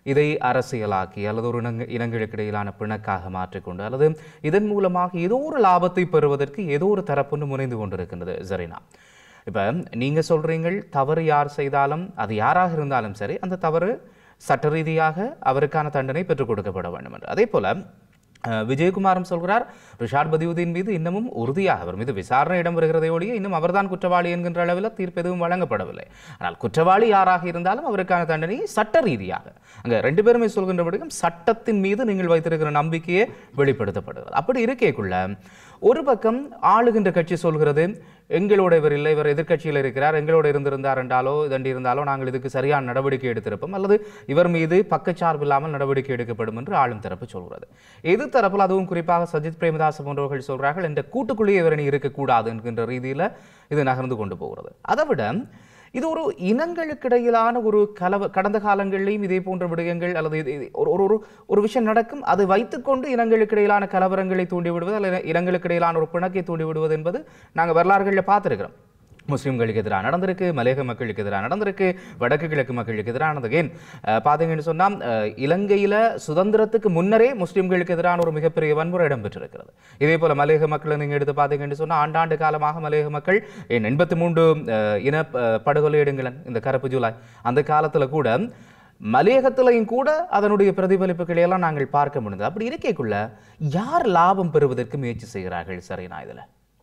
இதை அரசியலாக்கி அல்லது ஒரு இனங்க இனங்களுக்கு இடையிலான பிணக்காக மாற்றிக்கொண்டு அல்லது இதன் மூலமாக ஏதோ ஒரு லாபத்தை பெறுவதற்கு ஏதோ ஒரு தரப்புன்னு முனைந்து கொண்டிருக்கின்றது ஜரீனா இப்போ நீங்கள் சொல்கிறீங்கள் தவறு யார் செய்தாலும் அது யாராக இருந்தாலும் சரி அந்த தவறு சட்ட ரீதியாக அவருக்கான தண்டனை பெற்றுக் கொடுக்கப்பட வேண்டும் என்று அதே போல அஹ், விஜயகுமாரும் சொல்கிறார் ரிஷாட் பதியுதீன் மீது இன்னமும் உறுதியாக அவர் மீது விசாரணை இடம்பெறுகிறதை ஒழிய இன்னும் அவர்தான் குற்றவாளி என்கின்ற அளவில் தீர்ப்பு எதுவும் வழங்கப்படவில்லை ஆனால் குற்றவாளி யாராக இருந்தாலும் அவருக்கான தண்டனையை சட்ட ரீதியாக அங்கே ரெண்டு பேருமே சொல்கின்றபடியும் சட்டத்தின் மீது நீங்கள் வைத்திருக்கிற நம்பிக்கையே வெளிப்படுத்தப்படுகிறது அப்படி இருக்கேக்குள்ள ஒரு பக்கம் ஆளுகின்ற கட்சி சொல்கிறது எங்களோட இவர் இல்லை இவர் எதிர்க்கட்சியில் இருக்கிறார் எங்களோட இருந்திருந்தார் என்றாலோ இதண்டி இருந்தாலோ நாங்கள் இதுக்கு சரியான நடவடிக்கை எடுத்திருப்போம் அல்லது இவர் மீது பக்கச்சார்பு இல்லாமல் நடவடிக்கை எடுக்கப்படும் என்று ஆளும் தரப்பு சொல்கிறது எதிர் தரப்பில் அதுவும் குறிப்பாக சஜித் பிரேமதாஸ் போன்றவர்கள் சொல்கிறார்கள் இந்த கூட்டுக்குள்ளேயே இவர் இனி இருக்கக்கூடாது என்கின்ற ரீதியில் இது நகர்ந்து கொண்டு போகிறது அதை விட இது ஒரு இனங்களுக்கிடையிலான ஒரு கலவ கடந்த காலங்களிலும் இதே போன்ற விடயங்கள் அல்லது இது- இது ஒரு ஒரு ஒரு ஒரு விஷயம் நடக்கும் அதை வைத்துக்கொண்டு இனங்களுக்கிடையிலான கலவரங்களை தூண்டி விடுவது அல்லது இனங்களுக்கிடையிலான ஒரு பிணக்கை தூண்டி விடுவது என்பது நாங்கள் வரலாறுகளில் பார்த்துருக்கிறோம் முஸ்லிம்களுக்கு எதிராக நடந்திருக்கு மலையக மக்களுக்கு எதிராக நடந்திருக்கு வடக்கு கிழக்கு மக்களுக்கு எதிரானது ஏன் அஹ், பார்த்தீங்கன்னு சொன்னால் இலங்கையில் சுதந்திரத்துக்கு முன்னரே முஸ்லிம்களுக்கு எதிரான ஒரு மிகப்பெரிய வன்முறை இடம்பெற்றிருக்கிறது இதே போல மலையக மக்களை நீங்கள் எடுத்து பார்த்தீங்கன்னு சொன்னால் ஆண்டாண்டு காலமாக மலையக மக்கள் ஏன் எண்பத்தி மூன்று அஹ், இன அஹ், படுகொலை எடுங்களன் இந்த கருப்பு ஜூலை அந்த காலத்தில் கூட மலையகத்திலையும் கூட அதனுடைய பிரதிபலிப்புகளை எல்லாம் நாங்கள் பார்க்க முடிந்தது அப்படி இருக்கேக்குள்ள யார் லாபம் பெறுவதற்கு முயற்சி செய்கிறார்கள் சரினா இதில்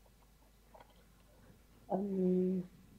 உம்,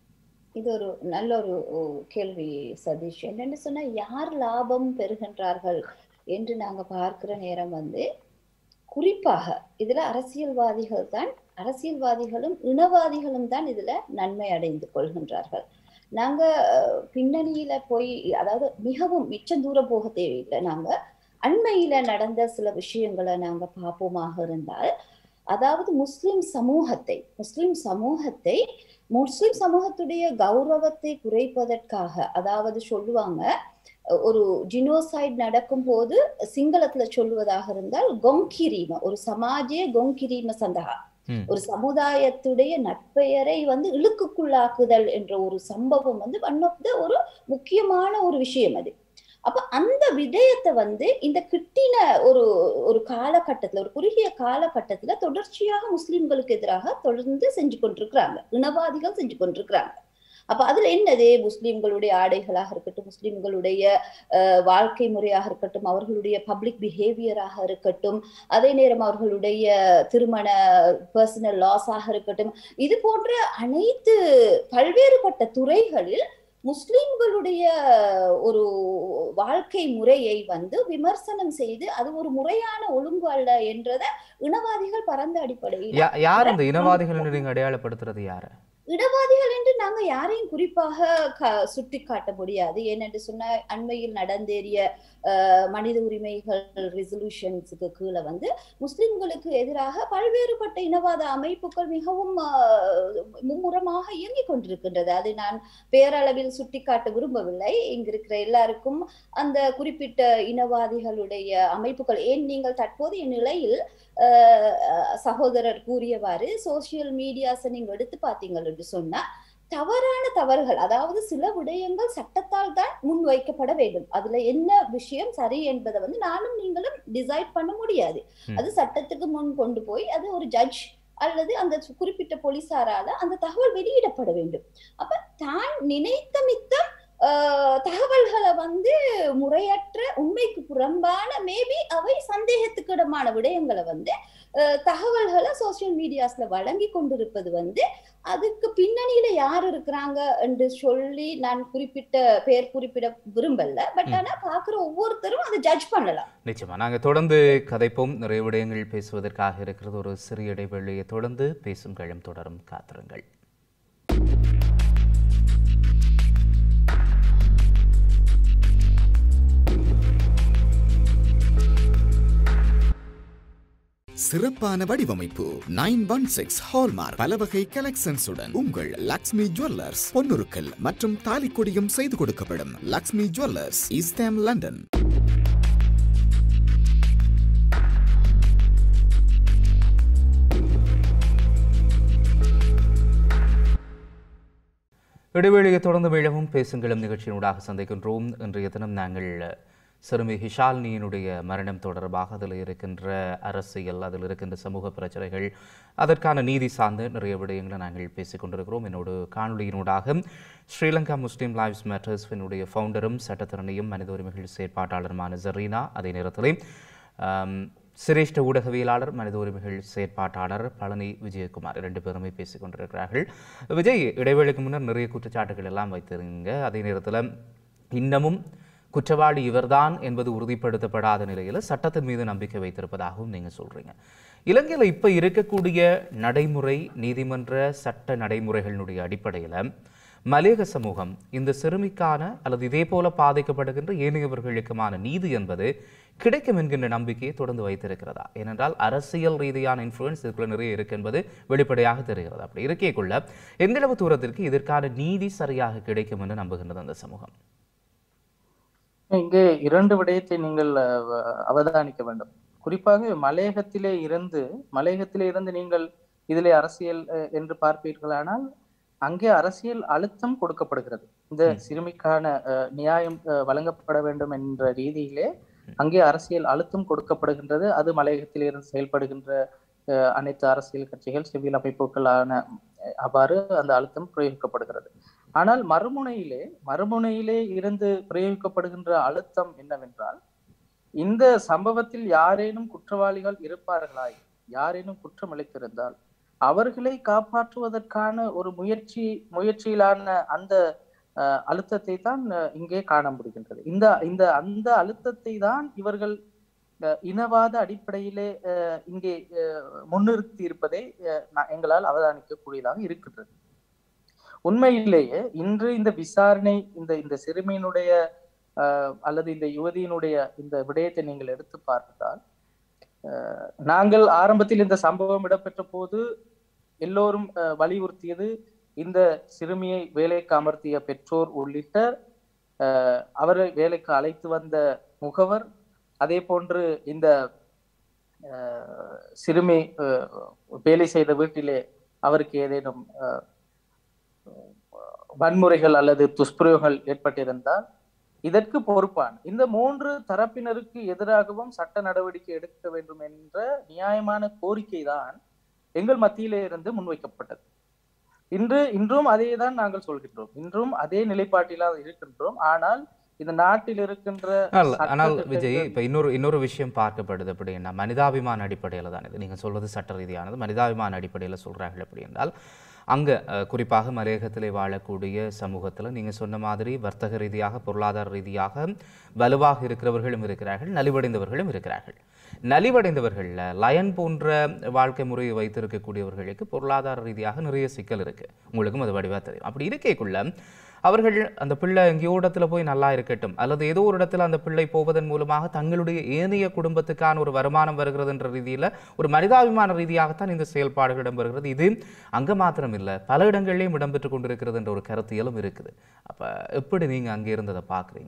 இது ஒரு நல்ல ஒரு ஓ, கேள்வி சதீஷ் என்னன்னு சொன்னா யார் லாபம் பெறுகின்றார்கள் என்று நாங்க பார்க்கிற நேரம் வந்து குறிப்பாக இதுல அரசியல்வாதிகள் தான் அரசியல்வாதிகளும் இனவாதிகளும் தான் இதுல நன்மை அடைந்து கொள்கின்றார்கள் நாங்க அஹ், பின்னணியில போய் அதாவது மிகவும் மிச்சம் தூரம் போக தேவையில்லை நாங்க அண்மையில நடந்த சில விஷயங்களை நாங்க பார்ப்போமாக இருந்தால் அதாவது முஸ்லிம் சமூகத்தை முஸ்லிம் சமூகத்தை முஸ்லிம் சமூகத்துடைய கௌரவத்தை குறைப்பதற்காக அதாவது சொல்லுவாங்க ஒரு ஜினோசைட் நடக்கும் போது சிங்களத்துல சொல்லுவதாக இருந்தால் கொங்கிரீம ஒரு சமாஜே கொங்கிரீம சந்தகா ம். ஒரு சமுதாயத்துடைய நட்பெயரை வந்து இழுக்குக்குள்ளாக்குதல் என்ற ஒரு சம்பவம் வந்து ஒன் ஆஃப் த ஒரு முக்கியமான ஒரு விஷயம் அது அப்ப அந்த விடயத்தை வந்து இந்த கிட்டின ஒரு ஒரு காலகட்டத்துல ஒரு குறுகிய காலகட்டத்துல தொடர்ச்சியாக முஸ்லிம்களுக்கு எதிராக தொடர்ந்து செஞ்சு கொண்டிருக்கிறாங்க இனவாதிகள் செஞ்சு கொண்டிருக்கிறாங்க அப்ப அதுல என்னது முஸ்லிம்களுடைய ஆடைகளாக இருக்கட்டும் முஸ்லிம்களுடைய அஹ், வாழ்க்கை முறையாக இருக்கட்டும் அவர்களுடைய பப்ளிக் பிஹேவியராக இருக்கட்டும் அதே நேரம் அவர்களுடைய திருமண பர்சனல் லாஸாக இருக்கட்டும் இது போன்ற அனைத்து பல்வேறுபட்ட துறைகளில் முஸ்லிம்களுடைய ஒரு வாழ்க்கை முறையை வந்து விமர்சனம் செய்து அது ஒரு முறையான ஒழுங்கு அல்ல என்றதை இனவாதிகள் பரந்த அடிப்படையில் யா- யார் இந்த இனவாதிகள் என்று நீங்க அடையாளப்படுத்துறது யாரு இடவாதிகள் என்று நாங்க யாரையும் குறிப்பாக க- சுட்டி காட்ட முடியாது ஏனென்று சொன்ன அண்மையில் நடந்தேறிய அஹ், மனித உரிமைகள் ரெசல்யூஷன்ஸுக்கு கீழே வந்து முஸ்லிம்களுக்கு எதிராக பல்வேறுபட்ட இனவாத அமைப்புகள் மிகவும் அஹ், மும்முரமாக இயங்கிக் கொண்டிருக்கின்றது அது நான் பேரளவில் சுட்டிக்காட்ட விரும்பவில்லை இங்க இருக்கிற எல்லாருக்கும் அந்த குறிப்பிட்ட இனவாதிகளுடைய அமைப்புகள் ஏன் நீங்கள் தற்போதைய நிலையில் அஹ், அஹ், சகோதரர் கூறியவாறு சோசியல் மீடியாஸை நீங்க எடுத்து பார்த்தீங்கள் என்று சொன்னா தவறான தவறுகள் அதாவது சில விடயங்கள் சட்டத்தால் தான் முன்வைக்கப்பட வேண்டும் அதுல என்ன விஷயம் சரி என்பதை வந்து நானும் நீங்களும் டிசைட் பண்ண முடியாது ம். அது சட்டத்துக்கு முன் கொண்டு போய் அது ஒரு ஜட்ஜ் அல்லது அந்த சு- குறிப்பிட்ட போலீசாரால அந்த தகவல் வெளியிடப்பட வேண்டும் அப்ப தான் நினைத்த மித்தம் ஆஹ், தகவல்களை வந்து முறையற்ற உண்மைக்கு புறம்பான மேபி அவை சந்தேகத்துக்கிடமான விடயங்களை வந்து ஆஹ், தகவல்களை சோசியல் மீடியாஸ்ல வழங்கி கொண்டிருப்பது வந்து அதுக்கு பின்னணியில யார் இருக்கிறாங்க என்று சொல்லி நான் குறிப்பிட்ட பேர் குறிப்பிட விரும்பல பட் ம். ஆனா பாக்குற ஒவ்வொருத்தரும் அதை ஜட்ஜ் பண்ணலாம் நிச்சயமா நாங்க தொடர்ந்து கதைப்போம் நிறைய விடயங்கள் பேசுவதற்காக இருக்கிறது ஒரு சிறிய இடைவெளியை தொடர்ந்து பேசும் களம் தொடரும் காத்திருங்கள் சிறப்பான வடிவமைப்பு நைன் ஒன் சிக்ஸ் ஹால்மார்க் பல வகை கலெக்ஷன்ஸுடன் உங்கள் லக்ஷ்மி ஜுவல்லர்ஸ் பொன்னுருக்கள் மற்றும் தாலிக்கொடியும் செய்து கொடுக்கப்படும் லக்ஷ்மி ஜுவல்லர்ஸ் ஈஸ்டாம் லண்டன் இடைவேளையை தொடர்ந்து மீளவும் பேசுங்களும் நிகழ்ச்சியினூடாக சந்திக்கின்றோம் இன்றைய தினம் நாங்கள் சிறுமி ஹிஷால்னியினுடைய மரணம் தொடர்பாக அதில் இருக்கின்ற அரசியல் அதில் இருக்கின்ற சமூக பிரச்சனைகள் அதற்கான நீதி சார்ந்த நிறைய விடயங்களை நாங்கள் பேசிக் கொண்டிருக்கிறோம் என்னோடு காணொலியினூடாக ஸ்ரீலங்கா முஸ்லீம் லைவ்ஸ் மேட்டர்ஸ்வினுடைய ஃபவுண்டரும் சட்டத்திறனையும் மனித உரிமைகள் செயற்பாட்டாளருமான ஜரீனா அதே நேரத்தில் ஆம், சிரேஷ்ட ஊடகவியலாளர் மனித உரிமைகள் செயற்பாட்டாளர் பழனி விஜயகுமார் இரண்டு பேருமே பேசிக் கொண்டிருக்கிறார்கள் விஜய் இடைவேளைக்கு முன்னர் நிறைய குற்றச்சாட்டுகள் எல்லாம் வைத்திருங்க அதே நேரத்தில் இன்னமும் குற்றவாளி இவர்தான் என்பது உறுதிப்படுத்தப்படாத நிலையில் சட்டத்தின் மீது நம்பிக்கை வைத்திருப்பதாகவும் நீங்க சொல்றீங்க இலங்கையில் இப்ப இருக்கக்கூடிய நடைமுறை நீதிமன்ற சட்ட நடைமுறைகளினுடைய அடிப்படையில் மலேக சமூகம் இந்த சிறுமிக்கான அல்லது இதே போல பாதிக்கப்படுகின்ற ஏனையவர்களுக்குமான நீதி என்பது கிடைக்கும் என்கின்ற நம்பிக்கையை தொடர்ந்து வைத்திருக்கிறதா ஏனென்றால் அரசியல் ரீதியான இன்ஃப்ளூயன்ஸ் இதுக்குள்ள நிறைய இருக்கு என்பது வெளிப்படையாக தெரிகிறது அப்படி இருக்கைக்குள்ள எந்த அளவு தூரத்திற்கு இதற்கான நீதி சரியாக கிடைக்கும் என்று நம்புகின்றது அந்த சமூகம் இங்கே இரண்டு விடயத்தை நீங்கள் அஹ், அவதானிக்க வேண்டும் குறிப்பாக மலையகத்திலே இருந்து மலையகத்திலே இருந்து நீங்கள் இதிலே அரசியல் அஹ், என்று பார்ப்பீர்களானால் அங்கே அரசியல் அழுத்தம் கொடுக்கப்படுகிறது இந்த சிறுமிக்கான அஹ், நியாயம் அஹ், வழங்கப்பட வேண்டும் என்ற ரீதியிலே அங்கே அரசியல் அழுத்தம் கொடுக்கப்படுகின்றது அது மலையகத்திலே இருந்து செயல்படுகின்ற அஹ், அனைத்து அரசியல் கட்சிகள் சிவில் அமைப்புகளான அஹ், அவ்வாறு அந்த அழுத்தம் பிரயோகிக்கப்படுகிறது ஆனால் மறுமுனையிலே மறுமுனையிலே இருந்து பிரயோகிக்கப்படுகின்ற அழுத்தம் என்னவென்றால் இந்த சம்பவத்தில் யாரேனும் குற்றவாளிகள் இருப்பார்களாய் யாரேனும் குற்றம் இழைத்திருந்தால் அவர்களை காப்பாற்றுவதற்கான ஒரு முயற்சி முயற்சியிலான அந்த அஹ், அழுத்தத்தை தான் அஹ், இங்கே காண முடிகின்றது இந்த இந்த அந்த அழுத்தத்தை தான் இவர்கள் அஹ், இனவாத அடிப்படையிலே அஹ், இங்கே அஹ், முன்னிறுத்தி இருப்பதை அஹ், நான் எங்களால் அவதானிக்கக்கூடியதாக இருக்கின்றது உண்மையிலேயே இன்று இந்த விசாரணை இந்த இந்த சிறுமியினுடைய அஹ், அல்லது இந்த யுவதியினுடைய இந்த விடயத்தை நீங்கள் எடுத்து பார்த்தால் அஹ், நாங்கள் ஆரம்பத்தில் இந்த சம்பவம் இடம்பெற்ற போது எல்லோரும் அஹ், வலியுறுத்தியது இந்த சிறுமியை வேலைக்கு அமர்த்திய பெற்றோர் உள்ளிட்ட அஹ், அவரை வேலைக்கு அழைத்து வந்த முகவர் அதே போன்று இந்த அஹ், சிறுமி அஹ், வேலை செய்த வீட்டிலே அவருக்கு ஏதேனும் அஹ், வன்முறைகள் அல்லது துஷ்பிரயோகங்கள் ஏற்பட்டிருந்தால் இதற்கு பொறுப்பான இந்த மூன்று தரப்பினருக்கு எதிராகவும் சட்ட நடவடிக்கை எடுக்க வேண்டும் என்ற நியாயமான கோரிக்கை தான் எங்கள் மத்தியிலே இருந்து முன்வைக்கப்பட்டது இன்று இன்றும் அதே தான் நாங்கள் சொல்கின்றோம் இன்றும் அதே நிலைப்பாட்டில் இருக்கின்றோம் ஆனால் இந்த நாட்டில் இருக்கின்ற ஆனால் சட்ட ஆனால் திட்டங்கள் விஜய் இப்போ இன்னொரு இன்னொரு விஷயம் பார்க்கப்படுது அப்படின்னா மனிதாபிமான அடிப்படையில் தான் இது நீங்கள் சொல்வது சட்ட ரீதியானது மனிதாபிமான அடிப்படையில் சொல்கிறார்கள் அப்படி என்றால் அங்கே குறிப்பாக மலையகத்திலே வாழக்கூடிய சமூகத்தில் நீங்கள் சொன்ன மாதிரி வர்த்தக ரீதியாக பொருளாதார ரீதியாக வலுவாக இருக்கிறவர்களும் இருக்கிறார்கள் நலிவடைந்தவர்களும் இருக்கிறார்கள் நலிவடைந்தவர்களில் லயன் போன்ற வாழ்க்கை முறையை வைத்திருக்கக்கூடியவர்களுக்கு பொருளாதார ரீதியாக நிறைய சிக்கல் இருக்குது உங்களுக்கும் அது வடிவாக தெரியும் அப்படி இருக்கைக்குள்ள அவர்கள் அந்த பிள்ளை எங்கேயோ இடத்துல போய் நல்லா இருக்கட்டும் அல்லது ஏதோ ஒரு இடத்துல அந்த பிள்ளை போவதன் மூலமாக தங்களுடைய ஏனைய குடும்பத்துக்கான ஒரு வருமானம் வருகிறது என்ற ரீதியில் ஒரு மனிதாபிமான ரீதியாகத்தான் இந்த செயல்பாடுகள் இடம்பெறுகிறது இது அங்கே மாத்திரம் இல்லை பல இடங்கள்லையும் இடம்பெற்று கொண்டிருக்கிறது என்ற ஒரு கருத்தியலும் இருக்குது அப்போ எப்படி நீங்கள் அங்கே இருந்ததை பார்க்குறீங்க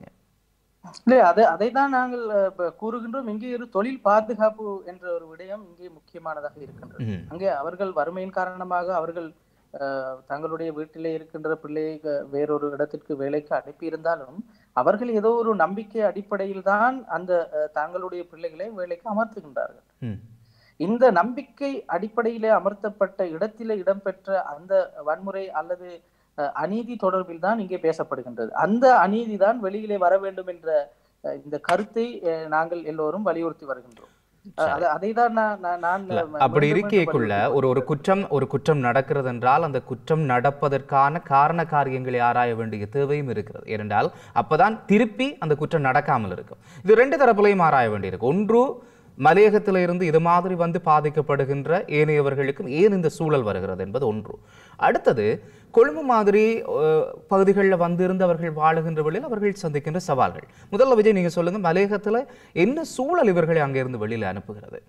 இல்லை அதை அதை தான் நாங்கள் அஹ், இப்ப கூறுகின்றோம் இங்கே ஒரு தொழில் பாதுகாப்பு என்ற ஒரு விடயம் இங்கே முக்கியமானதாக இருக்கின்றது ம் அங்கே அவர்கள் வறுமையின் காரணமாக அவர்கள் அஹ், தங்களுடைய வீட்டிலே இருக்கின்ற பிள்ளையை க- வேறொரு இடத்திற்கு வேலைக்கு அனுப்பியிருந்தாலும் அவர்கள் ஏதோ ஒரு நம்பிக்கை அடிப்படையில் தான் அந்த அஹ், தங்களுடைய பிள்ளைகளை வேலைக்கு அமர்த்துகின்றார்கள் ம் இந்த நம்பிக்கை அடிப்படையிலே அமர்த்தப்பட்ட இடத்திலே இடம்பெற்ற அந்த வன்முறை அல்லது அஹ், அநீதி தொடர்பில் தான் இங்கே பேசப்படுகின்றது அந்த அநீதி தான் வெளியிலே வர வேண்டும் என்ற அஹ், இந்த கருத்தை அஹ், நாங்கள் எல்லோரும் வலியுறுத்தி வருகின்றோம் அஹ், அதை- அதை தான் நான் நான் நான் இல்ல, மீண்டும் அப்படி மீண்டும் இருக்கைக்குள்ள வலியுறுத்தி ஒரு ஒரு குற்றம் ஒரு குற்றம் நடக்கிறது என்றால் அந்த குற்றம் நடப்பதற்கான காரண காரியங்களை ஆராய வேண்டிய தேவையும் இருக்கிறது ஏனென்றால் அப்பதான் திருப்பி அந்த குற்றம் நடக்காமல் இருக்கும் இது ரெண்டு தரப்புலையும் ஆராய வேண்டியிருக்கு ஒன்று மலையகத்தில் இருந்து இது மாதிரி வந்து பாதிக்கப்படுகின்ற ஏனையவர்களுக்கும் ஏன் இந்த சூழல் வருகிறது என்பது ஒன்று அடுத்தது கொழும்பு மாதிரி பகுதிகளில் வந்திருந்து அவர்கள் வாழுகின்ற வழியில் அவர்கள் சந்திக்கின்ற சவால்கள் முதல்ல விஜய் நீங்க சொல்லுங்க மலையகத்துல என்ன சூழல் இவர்களை அங்கிருந்து வெளியில அனுப்புகிறது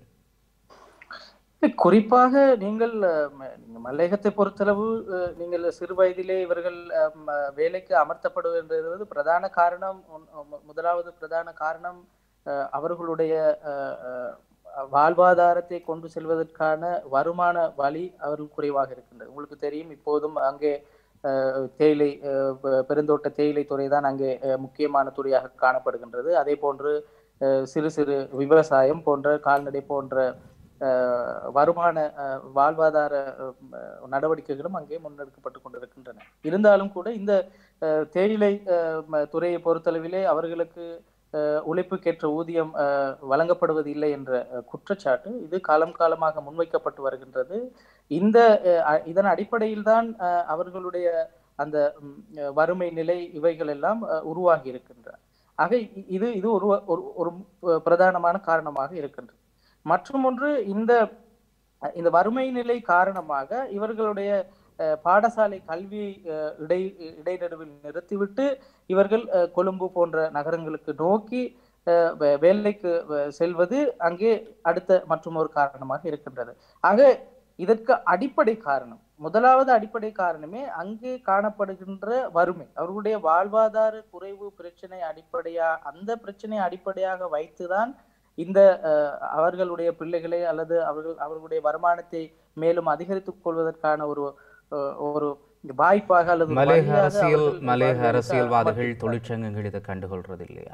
இல்லை, குறிப்பாக நீங்கள் அஹ், ம- நீங்க மலையகத்தை பொறுத்தளவு அஹ், நீங்கள் சிறு வயதிலே இவர்கள் அஹ், ம- வேலைக்கு அமர்த்தப்படுகின்றது பிரதான காரணம் ஒன்- மு- முதலாவது பிரதான காரணம் அஹ், அவர்களுடைய அஹ், அஹ், வாழ்வாதாரத்தை கொண்டு செல்வதற்கான வருமான வழி அவர்கள் குறைவாக இருக்கின்றது உங்களுக்கு தெரியும் இப்போதும் அங்கே அஹ், தேயிலை அஹ், பெ- பெருந்தோட்ட தேயிலை துறை தான் அங்கே அஹ், முக்கியமான துறையாக காணப்படுகின்றது அதே போன்று அஹ், சிறு சிறு விவசாயம் போன்ற கால்நடை போன்ற அஹ், வருமான அஹ், வாழ்வாதார அஹ், நடவடிக்கைகளும் அங்கே முன்னெடுக்கப்பட்டு கொண்டிருக்கின்றன இருந்தாலும் கூட இந்த அஹ், தேயிலை அஹ், ம- துறையை பொறுத்தளவிலே அவர்களுக்கு அஹ், உழைப்புக்கேற்ற ஊதியம் அஹ், வழங்கப்படுவது இல்லை என்ற அஹ், குற்றச்சாட்டு இது காலம் காலமாக முன்வைக்கப்பட்டு வருகின்றது இந்த அஹ், அ- இதன் அடிப்படையில் தான் அவர்களுடைய அந்த ம், அஹ், வறுமை நிலை இவைகள் எல்லாம் அஹ், உருவாகி இருக்கின்றன ஆக இ- இது இது ஒரு ஒரு ஒரு அஹ், பிரதானமான காரணமாக இருக்கின்றது மற்றும் ஒன்று இந்த அஹ், இந்த வறுமை நிலை காரணமாக இவர்களுடைய அஹ், பாடசாலை கல்வியை அஹ், இடை இடைநடுவில் நிறுத்திவிட்டு இவர்கள் அஹ், கொழும்பு போன்ற நகரங்களுக்கு நோக்கி அஹ், வே- வேலைக்கு அஹ், செல்வது அங்கே அடுத்த மற்றும் ஒரு காரணமாக இருக்கின்றது ஆக இதற்கு அடிப்படை காரணம் முதலாவது அடிப்படை காரணமே அங்கே காணப்படுகின்ற வறுமை அவர்களுடைய வாழ்வாதார குறைவு பிரச்சனை அடிப்படையா அந்த பிரச்சனை அடிப்படையாக வைத்துதான் இந்த அஹ், அவர்களுடைய பிள்ளைகளை அல்லது அவர்கள் அவர்களுடைய வருமானத்தை மேலும் அதிகரித்துக் கொள்வதற்கான ஒரு அஹ், ஒரு வாய்ப்பாக அல்லது ஒரு மலேக வழியாக அரசியல் அவர்கள் மலேக வாழ்வதற்கு அரசியல்வாதிகள் அமர்த்தியிருக்கிறார்கள். தொழிற்சங்கங்கள் இதை கண்டுகொள்றது இல்லையா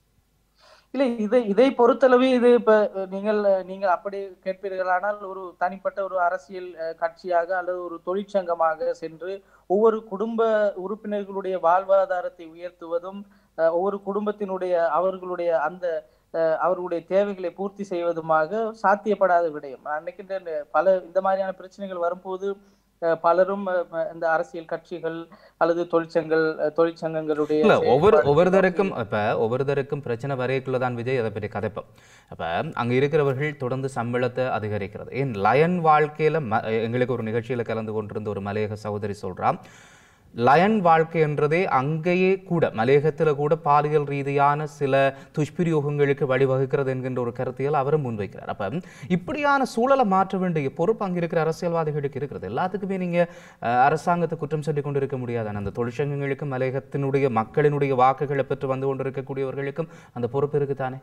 இல்லை இதை இதை பொறுத்தளவு இது இப்ப அஹ், நீங்கள் அஹ், நீங்கள் அப்படி கேட்பீர்களானால் ஒரு தனிப்பட்ட ஒரு அரசியல் அஹ், கட்சியாக அல்லது ஒரு தொழிற்சங்கமாக சென்று ஒவ்வொரு குடும்ப உறுப்பினர்களுடைய வாழ்வாதாரத்தை உயர்த்துவதும் அஹ், ஒவ்வொரு குடும்பத்தினுடைய அவர்களுடைய அந்த அஹ், அவர்களுடைய தேவைகளை பூர்த்தி செய்வதுமாக சாத்தியப்படாத விடயம் நான் நினைக்கின்றேன் பல இந்த மாதிரியான பிரச்சனைகள் வரும்போது அஹ், பலரும் அஹ், இந்த அரசியல் கட்சிகள் அல்லது தொழிற்சங்கள் அஹ், தொழிற்சங்கங்களுடைய இல்ல ஒவ்வொரு செயல்பாடுகளை ஒவ்வொருத்தருக்கும் இப்ப ஒவ்வொருத்தருக்கும் பிரச்சனை வரைக்குள்ள தான் விஜய் அதை பற்றி கதைப்போம் அப்ப அங்க இருக்கிறவர்கள் தொடர்ந்து சம்பளத்தை அதிகரிக்கிறது ஏன் லயன் வாழ்க்கையில ம- எங்களுக்கு ஒரு நிகழ்ச்சியில கலந்து கொண்டிருந்த ஒரு மலையக சகோதரி சொல்றா லயன் வாழ்க்கை என்றதே அங்கேயே கூட மலையகத்துல கூட பாலியல் ரீதியான சில துஷ்பிரயோகங்களுக்கு வழிவகுக்கிறது என்கின்ற ஒரு கருத்தியல் அவரும் முன்வைக்கிறார் அப்ப இப்படியான சூழலை மாற்ற வேண்டிய பொறுப்பு அங்க இருக்கிற அரசியல்வாதிகளுக்கு இருக்கிறது எல்லாத்துக்குமே நீங்க அஹ், அரசாங்கத்தை குற்றம் சொல்லி கொண்டிருக்க முடியாதான அந்த தொழிற்சங்கங்களுக்கும் மலையகத்தினுடைய மக்களினுடைய வாக்குகளை பெற்று வந்து கொண்டிருக்கக்கூடியவர்களுக்கும் அந்த பொறுப்பு இருக்குதானே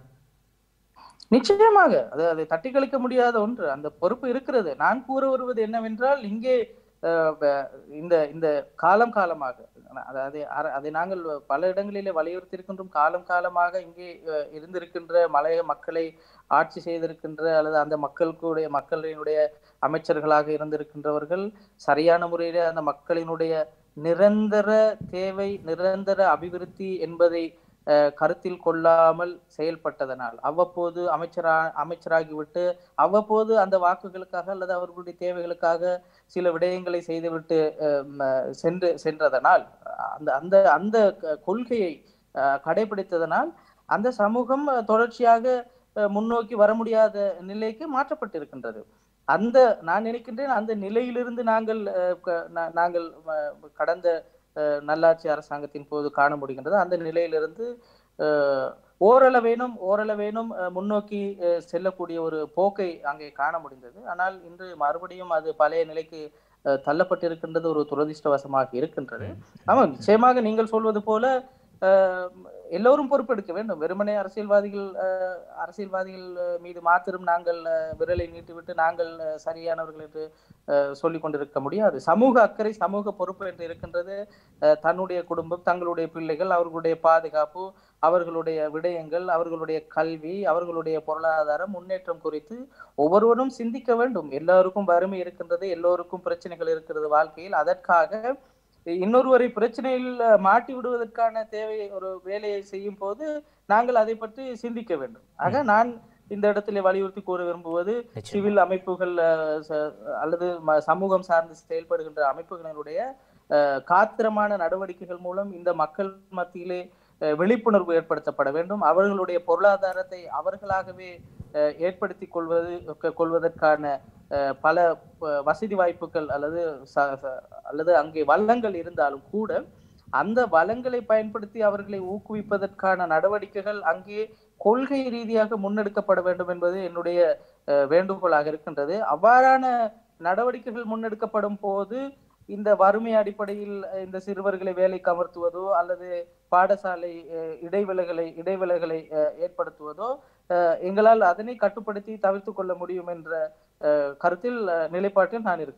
நிச்சயமாக அது அதை தட்டி கழிக்க முடியாத ஒன்று அந்த பொறுப்பு இருக்கிறது நான் கூற வருவது என்னவென்றால் இங்கே அஹ், வ- இந்த இந்த காலம் காலமாக அதாவது அர- அதை நாங்கள் பல இடங்களிலே வலியுறுத்தி இருக்கின்றோம் காலம் காலமாக இங்கே அஹ், இருந்திருக்கின்ற மலைய மக்களை ஆட்சி செய்திருக்கின்ற அல்லது அந்த மக்களுடைய மக்களினுடைய அமைச்சர்களாக இருந்திருக்கின்றவர்கள் சரியான முறையில அந்த மக்களினுடைய நிரந்தர தேவை நிரந்தர அபிவிருத்தி என்பதை அஹ், கருத்தில் கொள்ளாமல் செயல்பட்டதனால் அவ்வப்போது அமைச்சரா அமைச்சராகிவிட்டு அவ்வப்போது அந்த வாக்குகளுக்காக அல்லது அவர்களுடைய தேவைகளுக்காக சில விடயங்களை செய்துவிட்டு அஹ், ம- சென்று சென்றதனால் அந்த அந்த அந்த க- கொள்கையை அஹ், கடைபிடித்ததனால் அந்த சமூகம் அஹ், தொடர்ச்சியாக அஹ், முன்னோக்கி வர முடியாத நிலைக்கு மாற்றப்பட்டிருக்கின்றது அந்த நான் நினைக்கின்றேன் அந்த நிலையிலிருந்து நாங்கள் அஹ், க- நா- நாங்கள் அஹ், கடந்த அஹ், நல்லாட்சி அரசாங்கத்தின் போது காண முடிகின்றது அந்த நிலையிலிருந்து அஹ், ஓரளவேனும் ஓரளவேனும் அஹ், முன்னோக்கி அஹ், செல்லக்கூடிய ஒரு போக்கை அங்கே காண முடிந்தது ஆனால் இன்று மறுபடியும் அது பழைய நிலைக்கு அஹ், தள்ளப்பட்டிருக்கின்றது ஒரு துரதிர்ஷ்டவசமாக இருக்கின்றது ஆமா நிச்சயமாக நீங்கள் சொல்வது போல அஹ், எல்லோரும் பொறுப்பெடுக்க வேண்டும் வெறுமனே அரசியல்வாதிகள் அஹ், அரசியல்வாதிகள் அஹ், மீது மாத்திரம் நாங்கள் அஹ், விரலை நீட்டிவிட்டு நாங்கள் அஹ், சரியானவர்கள் என்று அஹ், சொல்லிக் கொண்டிருக்க முடியாது சமூக அக்கறை சமூக பொறுப்பு என்று இருக்கின்றது அஹ், தன்னுடைய குடும்பம் தங்களுடைய பிள்ளைகள் அவர்களுடைய பாதுகாப்பு அவர்களுடைய விடயங்கள் அவர்களுடைய கல்வி அவர்களுடைய பொருளாதார முன்னேற்றம் குறித்து ஒவ்வொருவரும் சிந்திக்க வேண்டும் எல்லாருக்கும் வறுமை இருக்கின்றது எல்லோருக்கும் பிரச்சனைகள் இருக்கிறது வாழ்க்கையில் அதற்காக இன்னொருவரை பிரச்சனையில் அஹ், மாட்டி விடுவதற்கான தேவை ஒரு வேலையை செய்யும் போது நாங்கள் அதை பற்றி சிந்திக்க வேண்டும் ஆக நான் இந்த இடத்திலே வலியுறுத்தி கூற விரும்புவது நிச்சயமா. சிவில் அமைப்புகள் அஹ், ச- அல்லது ம- சமூகம் சார்ந்து செயல்படுகின்ற அமைப்புகளினுடைய அஹ், காத்திரமான நடவடிக்கைகள் மூலம் இந்த மக்கள் மத்தியிலே அஹ், விழிப்புணர்வு ஏற்படுத்தப்பட வேண்டும் அவர்களுடைய பொருளாதாரத்தை அவர்களாகவே அஹ், ஏற்படுத்திக் கொள்வது கொ- கொள்வதற்கான அஹ், பல அஹ், வசதி வாய்ப்புகள் அல்லது ச- ச- அல்லது அங்கே வளங்கள் இருந்தாலும் கூட அந்த வளங்களை பயன்படுத்தி அவர்களை ஊக்குவிப்பதற்கான நடவடிக்கைகள் அங்கே கொள்கை ரீதியாக முன்னெடுக்கப்பட வேண்டும் என்பது என்னுடைய அஹ், வேண்டுகோளாக இருக்கின்றது அவ்வாறான நடவடிக்கைகள் முன்னெடுக்கப்படும் போது இந்த வறுமை அடிப்படையில் அஹ், இந்த சிறுவர்களை வேலைக்கு அமர்த்துவதோ அல்லது பாடசாலை அஹ், இடைவேளைகளை இடைவேளைகளை அஹ், ஏற்படுத்துவதோ அஹ், எங்களால் அதனை கட்டுப்படுத்தி தவிர்த்து கொள்ள முடியும் என்ற அஹ், கருத்தில் அஹ், நிலைப்பாட்டில் நான் இருக்கேன்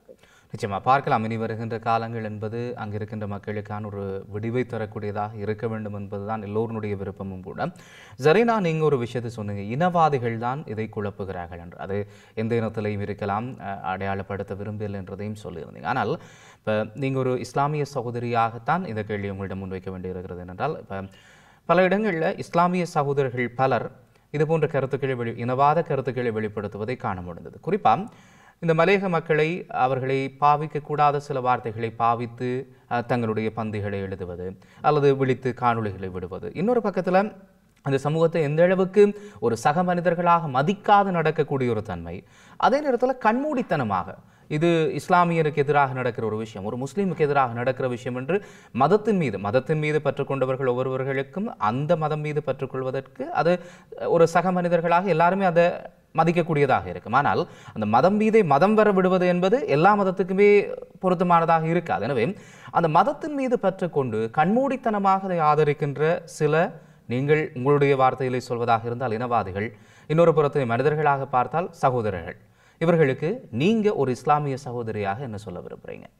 நிச்சயமா பார்க்கலாம் இனி வருகின்ற காலங்கள் என்பது அங்கு இருக்கின்ற மக்களுக்கான ஒரு விடிவை தரக்கூடியதாக இருக்க வேண்டும் என்பதுதான் எல்லோருடைய விருப்பமும் கூட ஜரீனா நீங்க ஒரு விஷயத்தை சொன்னீங்க இனவாதிகள் தான் இதை குழப்புகிறார்கள் என்று அது எந்த இனத்திலையும் இருக்கலாம் அஹ், அடையாளப்படுத்த விரும்பவில்லை என்றதையும் சொல்லியிருந்தீங்க ஆனால் இப்போ நீங்கள் ஒரு இஸ்லாமிய சகோதரியாகத்தான் இந்த கேள்வி உங்களிடம் முன்வைக்க வேண்டியிருக்கிறது என்றால் இப்போ பல இடங்களில் இஸ்லாமிய சகோதரர்கள் பலர் இது போன்ற கருத்துக்களை வெளி இனவாத கருத்துக்களை வெளிப்படுத்துவதை காண முடிந்தது குறிப்பாக இந்த மலையக மக்களை அவர்களை பாவிக்கக்கூடாத சில வார்த்தைகளை பாவித்து அஹ், தங்களுடைய பந்திகளை எழுதுவது அல்லது விழித்து காணொளிகளை விடுவது இன்னொரு பக்கத்தில் அந்த சமூகத்தை எந்த அளவுக்கு ஒரு சக மனிதர்களாக மதிக்காது நடக்கக்கூடிய ஒரு தன்மை அதே நேரத்தில் கண்மூடித்தனமாக இது இஸ்லாமியருக்கு எதிராக நடக்கிற ஒரு விஷயம் ஒரு முஸ்லீமுக்கு எதிராக நடக்கிற விஷயம் என்று மதத்தின் மீது மதத்தின் மீது பற்றுக்கொண்டவர்கள் ஒவ்வொருவர்களுக்கும் அந்த மதம் மீது பற்றுக்கொள்வதற்கு அது ஒரு சக மனிதர்களாக எல்லாருமே அதை மதிக்கக்கூடியதாக இருக்கும் ஆனால் அந்த மதம் மீதே மதம் வர விடுவது என்பது எல்லா மதத்துக்குமே பொருத்தமானதாக இருக்காது எனவே அந்த மதத்தின் மீது பற்றுக்கொண்டு கண்மூடித்தனமாக அதை ஆதரிக்கின்ற சில நீங்கள் உங்களுடைய வார்த்தைகளை சொல்வதாக இருந்தால் இனவாதிகள் இன்னொரு புறத்தை மனிதர்களாக பார்த்தால் சகோதரர்கள் இவர்களுக்கு நீங்க ஒரு இஸ்லாமிய சகோதரியாக என்ன சொல்ல விரும்புறீங்க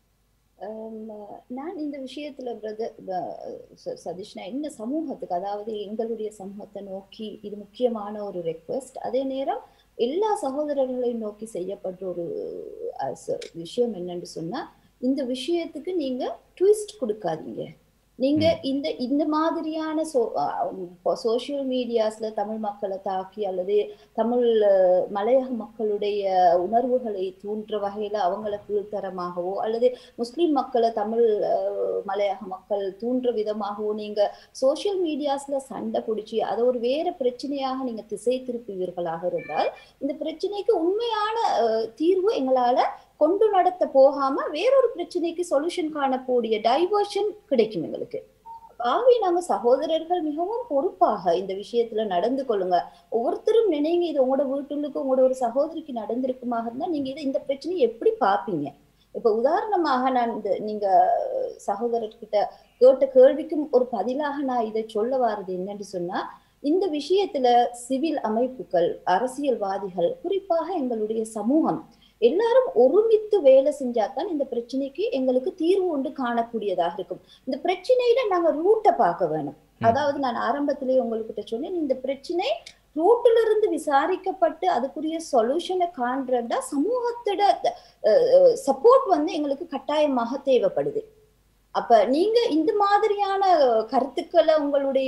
ஆம், நான் இந்த விஷயத்துல பிரதர் சதீஷ்னா இந்த சமூகத்துக்கு அதாவது எங்களுடைய சமூகத்தை நோக்கி இது முக்கியமான ஒரு ரெக்வெஸ்ட் அதே நேரம் எல்லா சகோதரர்களையும் நோக்கி செய்யப்பட்ட ஒரு அஹ், ச- விஷயம் என்னன்னு சொன்னா இந்த விஷயத்துக்கு நீங்க ட்விஸ்ட் கொடுக்காதீங்க நீங்க இந்த இந்த மாதிரியான சோ சோஷியல் மீடியாஸ்ல தமிழ் மக்களை தாக்கி அல்லது தமிழ் அஹ், மலையக மக்களுடைய உணர்வுகளை தூண்டுற வகையில அவங்கள கீழ்த்தரமாகவோ அல்லது முஸ்லிம் மக்களை தமிழ் அஹ், மலையக மக்கள் தூண்டுற விதமாகவோ நீங்க சோஷியல் மீடியாஸ்ல சண்டை பிடிச்சி அதை ஒரு வேற பிரச்சனையாக நீங்க திசை திருப்புவீர்களாக இருந்தால் இந்த பிரச்சனைக்கு உண்மையான அஹ், தீர்வு எங்களால கொண்டு நடத்த போகாம வேறொரு பிரச்சனைக்கு சொல்யூஷன் காணக்கூடிய டைவர்ஷன் கிடைக்கும் எங்களுக்கு ஆகவே நாங்க சகோதரர்கள் மிகவும் பொறுப்பாக இந்த விஷயத்துல நடந்து கொள்ளுங்க ஒவ்வொருத்தரும் நினைங்க இது உங்களோட வீட்டுள்ளுக்கு உங்களோட ஒரு சகோதரிக்கு நடந்திருக்குமாக இருந்தா நீங்க இதை இந்த பிரச்சனையை எப்படி பார்ப்பீங்க இப்ப உதாரணமாக நான் இந்த நீங்க சகோதரர்கிட்ட கேட்ட கேள்விக்கும் ஒரு பதிலாக நான் இதை சொல்ல வாரது என்னன்னு சொன்னா இந்த விஷயத்துல சிவில் அமைப்புகள் அரசியல்வாதிகள் குறிப்பாக எங்களுடைய சமூகம் எல்லாரும் ஒருமித்து வேலை செஞ்சாதான் இந்த பிரச்சனைக்கு எங்களுக்கு தீர்வு ஒன்று காணக்கூடியதாக இருக்கும் இந்த பிரச்சனையில நாங்க ரூட்டை பார்க்க வேணும் அதாவது நான் ஆரம்பத்திலேயே உங்ககிட்ட சொன்னேன் இந்த பிரச்சனை ரூட்ல இருந்து விசாரிக்கப்பட்டு அதுக்குரிய சொல்யூஷனை காண்றதா சமூகத்தோட சப்போர்ட் வந்து எங்களுக்கு கட்டாயமாக தேவைப்படுது அப்ப நீங்க இந்த மாதிரியான கருத்துக்களை உங்களுடைய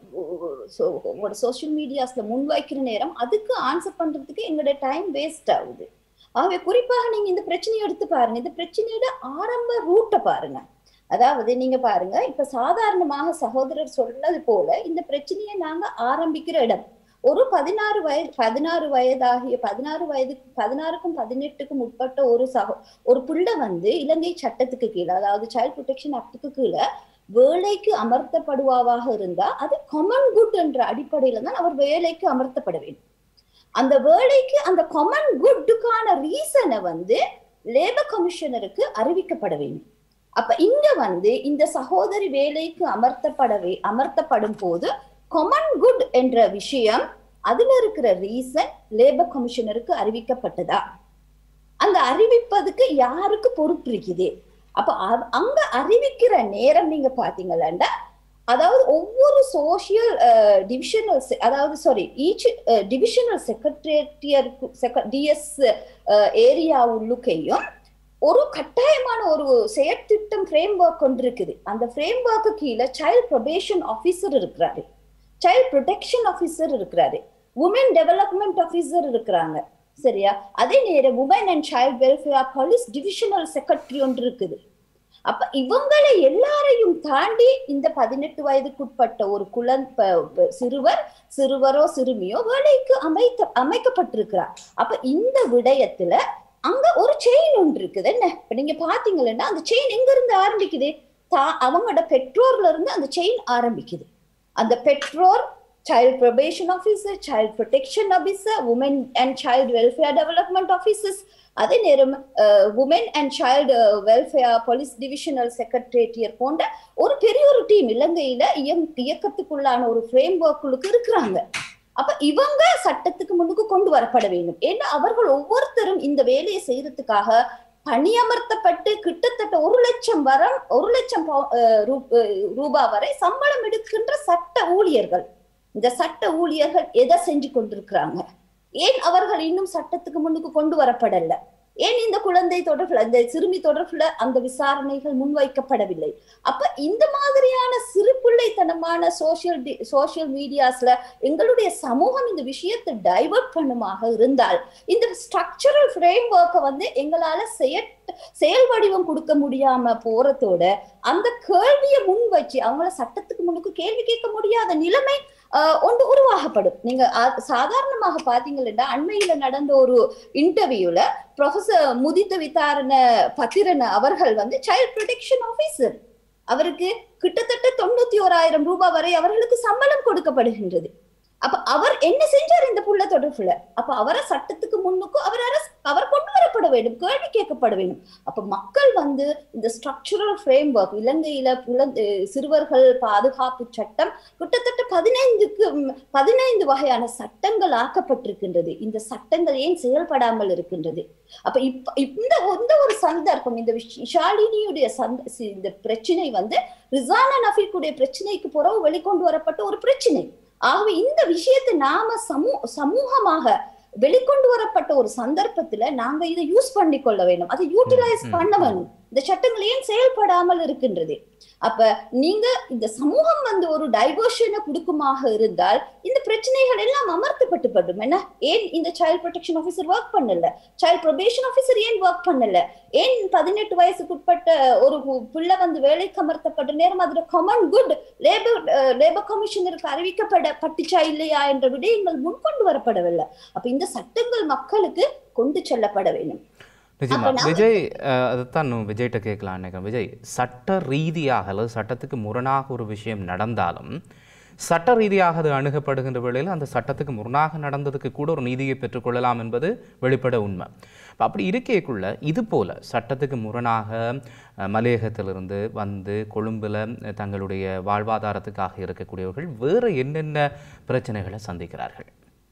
உங்களோட சோசியல் மீடியாஸ்ல முன்வைக்கிற நேரம் அதுக்கு ஆன்சர் பண்றதுக்கு எங்களுடைய டைம் வேஸ்ட் ஆகுது ஆகவே குறிப்பாக நீங்க இந்த பிரச்சனையை எடுத்து பாருங்க இந்த பிரச்சனையோட ஆரம்ப ரூட்டை பாருங்க அதாவது நீங்க பாருங்க இப்ப சாதாரணமாக சகோதரர் சொன்னது போல இந்த பிரச்சனையை நாங்க ஆரம்பிக்கிற இடம் ஒரு பதினாறு வயது பதினாறு வயதாகிய பதினாறு வயது பதினாறுக்கும் பதினெட்டுக்கும் உட்பட்ட ஒரு சகோ ஒரு புள்ள வந்து இலங்கை சட்டத்துக்கு கீழே அதாவது சைல்ட் ப்ரொடெக்ஷன் ஆக்டுக்கு கீழே வேலைக்கு அமர்த்தப்படுவாவாக இருந்தா அது காமன் குட் என்ற அடிப்படையில தான் அவர் வேலைக்கு அமர்த்தப்பட வேண்டும் அந்த வேலைக்கு அந்த காமன் குட்டுக்கான ரீசனை வந்து லேபர் கமிஷனருக்கு அறிவிக்கப்பட வேண்டும் அப்ப இங்க வந்து இந்த சகோதரி வேலைக்கு அமர்த்தப்படவே அமர்த்தப்படும் போது காமன் குட் என்ற விஷயம் அதுல இருக்கிற ரீசன் லேபர் கமிஷனருக்கு அறிவிக்கப்பட்டதா அந்த அறிவிப்பதுக்கு யாருக்கு பொறுப்பு இருக்குது அப்ப அங்க அறிவிக்கிற நேரம் நீங்க பாத்தீங்களா அதாவது ஒவ்வொரு சோசியல் டிவிஷனல் அதாவது sorry each divisional secretariat DS area உள்ளுக்கையும் ஒரு கட்டாயமான ஒரு செயற்திட்டம் ஃப்ரேம் ஒர்க் கொண்டு இருக்குது அந்த ஃப்ரேம் ஒர்க்கு கீழே சைல்ட் ப்ரொபேஷன் ஆஃபீஸர் இருக்கிறாரு சைல்ட் ப்ரொடெக்ஷன் ஆஃபீஸர் இருக்கிறாரு உமன் டெவலப்மெண்ட் ஆஃபீஸர் இருக்கிறாங்க சரியா அதே நேரம் woman and child welfare police divisional secretary ஒன்று இருக்குது அப்ப இவங்களை எல்லாரையும் தாண்டி இந்த பதினெட்டு வயதுக்குட்பட்ட ஒரு குழந் சிறுவர் சிறுவரோ சிறுமியோ வேலைக்கு அமைத்த அமைக்கப்பட்டிருக்கிறார் அப்ப இந்த விடயத்துல அங்க ஒரு செயின் ஒன்று இருக்குது என்ன இப்ப நீங்க பாத்தீங்கன்னா அந்த செயின் எங்க இருந்து ஆரம்பிக்குது தா அவங்களோட பெற்றோர்ல இருந்து அந்த செயின் ஆரம்பிக்குது அந்த பெற்றோர் child probation officer child protection officer woman and child welfare development officers அதே நேரம் woman and child welfare police divisional secretariat போன்ற ஒரு பெரிய ஒரு டீம் இலங்கையில இயக்கத்துக்குள்ளான ஒரு ஃப்ரேம் ஒர்க்குளுக்கு இருக்கிறாங்க அப்ப இவங்க சட்டத்துக்கு முன்னுக்கு கொண்டு வரப்பட வேண்டும் ஏன்னா அவர்கள் ஒவ்வொருத்தரும் இந்த வேலையை செய்யறதுக்காக பணியமர்த்தப்பட்டு கிட்டத்தட்ட ஒரு லட்சம் வரம் ஒரு லட்சம் பவு- அஹ் ரூ- அஹ் ரூபாய் வரை சம்பளம் எடுக்கின்ற சட்ட ஊழியர்கள் இந்த சட்ட ஊழியர்கள் எதை செஞ்சு கொண்டிருக்கிறாங்க ஏன் அவர்கள் இன்னும் சட்டத்துக்கு முன்னுக்கு கொண்டு வரப்படல ஏன் இந்த குழந்தை தொடர்புல இந்த சிறுமி தொடர்புல அந்த விசாரணைகள் முன்வைக்கப்படவில்லை அப்ப இந்த மாதிரியான சிறு பிள்ளைத்தனமான சோசியல் சோசியல் மீடியாஸ்ல எங்களுடைய சமூகம் இந்த விஷயத்தை டைவர்ட் பண்ணுமாக இருந்தால் இந்த ஸ்ட்ரக்சரல் ஃப்ரேம் ஒர்க்கை வந்து எங்களால செய செயல் வடிவம் கொடுக்க முடியாம போறதோட அந்த கேள்வியை முன் வச்சு அவங்கள சட்டத்துக்கு முன்னுக்கு கேள்வி கேட்க முடியாத நிலைமை ஆஹ், ஒன்று உருவாகப்படும் நீங்க அ- சாதாரணமாக பாத்தீங்கன்னா அண்மையில நடந்த ஒரு இன்டர்வியூல ப்ரொஃபசர் முதித்த விசாரண பத்திரன் அவர்கள் வந்து சைல்ட் ப்ரொடெக்ஷன் ஆபீசர் அவருக்கு கிட்டத்தட்ட தொண்ணூத்தி ஓராயிரம் ரூபாய் வரை அவர்களுக்கு சம்பளம் கொடுக்கப்படுகின்றது அப்ப அவர் என்ன செஞ்சார் இந்த புள்ள தொடர்புல அப்ப அவரை சட்டத்துக்கு முன்னுக்கும் அவர் அரசு அவர் கொண்டு வரப்பட வேண்டும் கேள்வி கேட்கப்பட வேண்டும் அப்ப மக்கள் வந்து இந்த ஸ்ட்ரக்சரல் ஃப்ரேம் ஒர்க் இலங்கையில குழந்தை சிறுவர்கள் பாதுகாப்பு சட்டம் கிட்டத்தட்ட பதினைந்துக்கு ம், பதினைந்து வகையான சட்டங்கள் ஆக்கப்பட்டிருக்கின்றது இந்த சட்டங்கள் ஏன் செயல்படாமல் இருக்கின்றது அப்ப இப்ப இந்த இந்த ஒரு சந்தர்ப்பம் இந்த விஷ- ஷாலினியுடைய சந்த சி- இந்த பிரச்சனை வந்து ரிசானா நஃபீக்குடைய பிரச்சனைக்கு பிறகு வெளிக்கொண்டு வரப்பட்ட ஒரு பிரச்சனை ஆகவே இந்த விஷயத்தை நாம சமூ சமூகமாக வெளிக்கொண்டு வரப்பட்ட ஒரு சந்தர்ப்பத்துல நாங்க இதை யூஸ் பண்ணி கொள்ள வேண்டும் அதை யூட்டிலைஸ் ம், பண்ண ம். வேணும் இந்த சட்டங்கள் ஏன் செயல்படாமல் இருக்கின்றது அப்ப நீங்க இந்த சமூகம் வந்து ஒரு டைவர்ஷனை கொடுக்குமாக இருந்தால் இந்த பிரச்சனைகள் எல்லாம் அமர்த்தப்பட்டுப்படும் என்ன ஏன் இந்த சைல்ட் ப்ரொடெக்ஷன் ஆபீசர் ஒர்க் பண்ணல சைல்ட் ப்ரொபேஷன் ஆபீசர் ஏன் ஒர்க் பண்ணல ஏன் பதினெட்டு வயசுக்குட்பட்ட ஒரு கு- பிள்ளை வந்து வேலைக்கு அமர்த்தப்பட்ட நேரம் அதுல காமன் குட் லேபர் லேபர் கமிஷனருக்கு அறிவிக்கப்பட பட்டுச்சா இல்லையா என்ற விடயங்கள் முன்கொண்டு வரப்படவில்லை அப்ப இந்த சட்டங்கள் மக்களுக்கு கொண்டு செல்லப்பட வேண்டும் நிச்சயமா அப்ப நான் விஜய் அஹ், அதைத்தான் நான் விஜய்கிட்ட கேட்கலாம் நினைக்கிறேன் விஜய் சட்ட ரீதியாக அல்லது சட்டத்துக்கு முரணாக ஒரு விஷயம் நடந்தாலும் சட்ட ரீதியாக அது அணுகப்படுகின்ற வேளையில் அந்த சட்டத்துக்கு முரணாக நடந்ததுக்கு கூட ஒரு நீதியை பெற்றுக்கொள்ளலாம் என்பது வெளிப்பட உண்மை அப்ப அப்படி இருக்கைக்குள்ள இது போல சட்டத்துக்கு முரணாக அஹ், மலையகத்திலிருந்து வந்து கொழும்பில் தங்களுடைய வாழ்வாதாரத்துக்காக இருக்கக்கூடியவர்கள் வேறு என்னென்ன பிரச்சனைகளை சந்திக்கிறார்கள்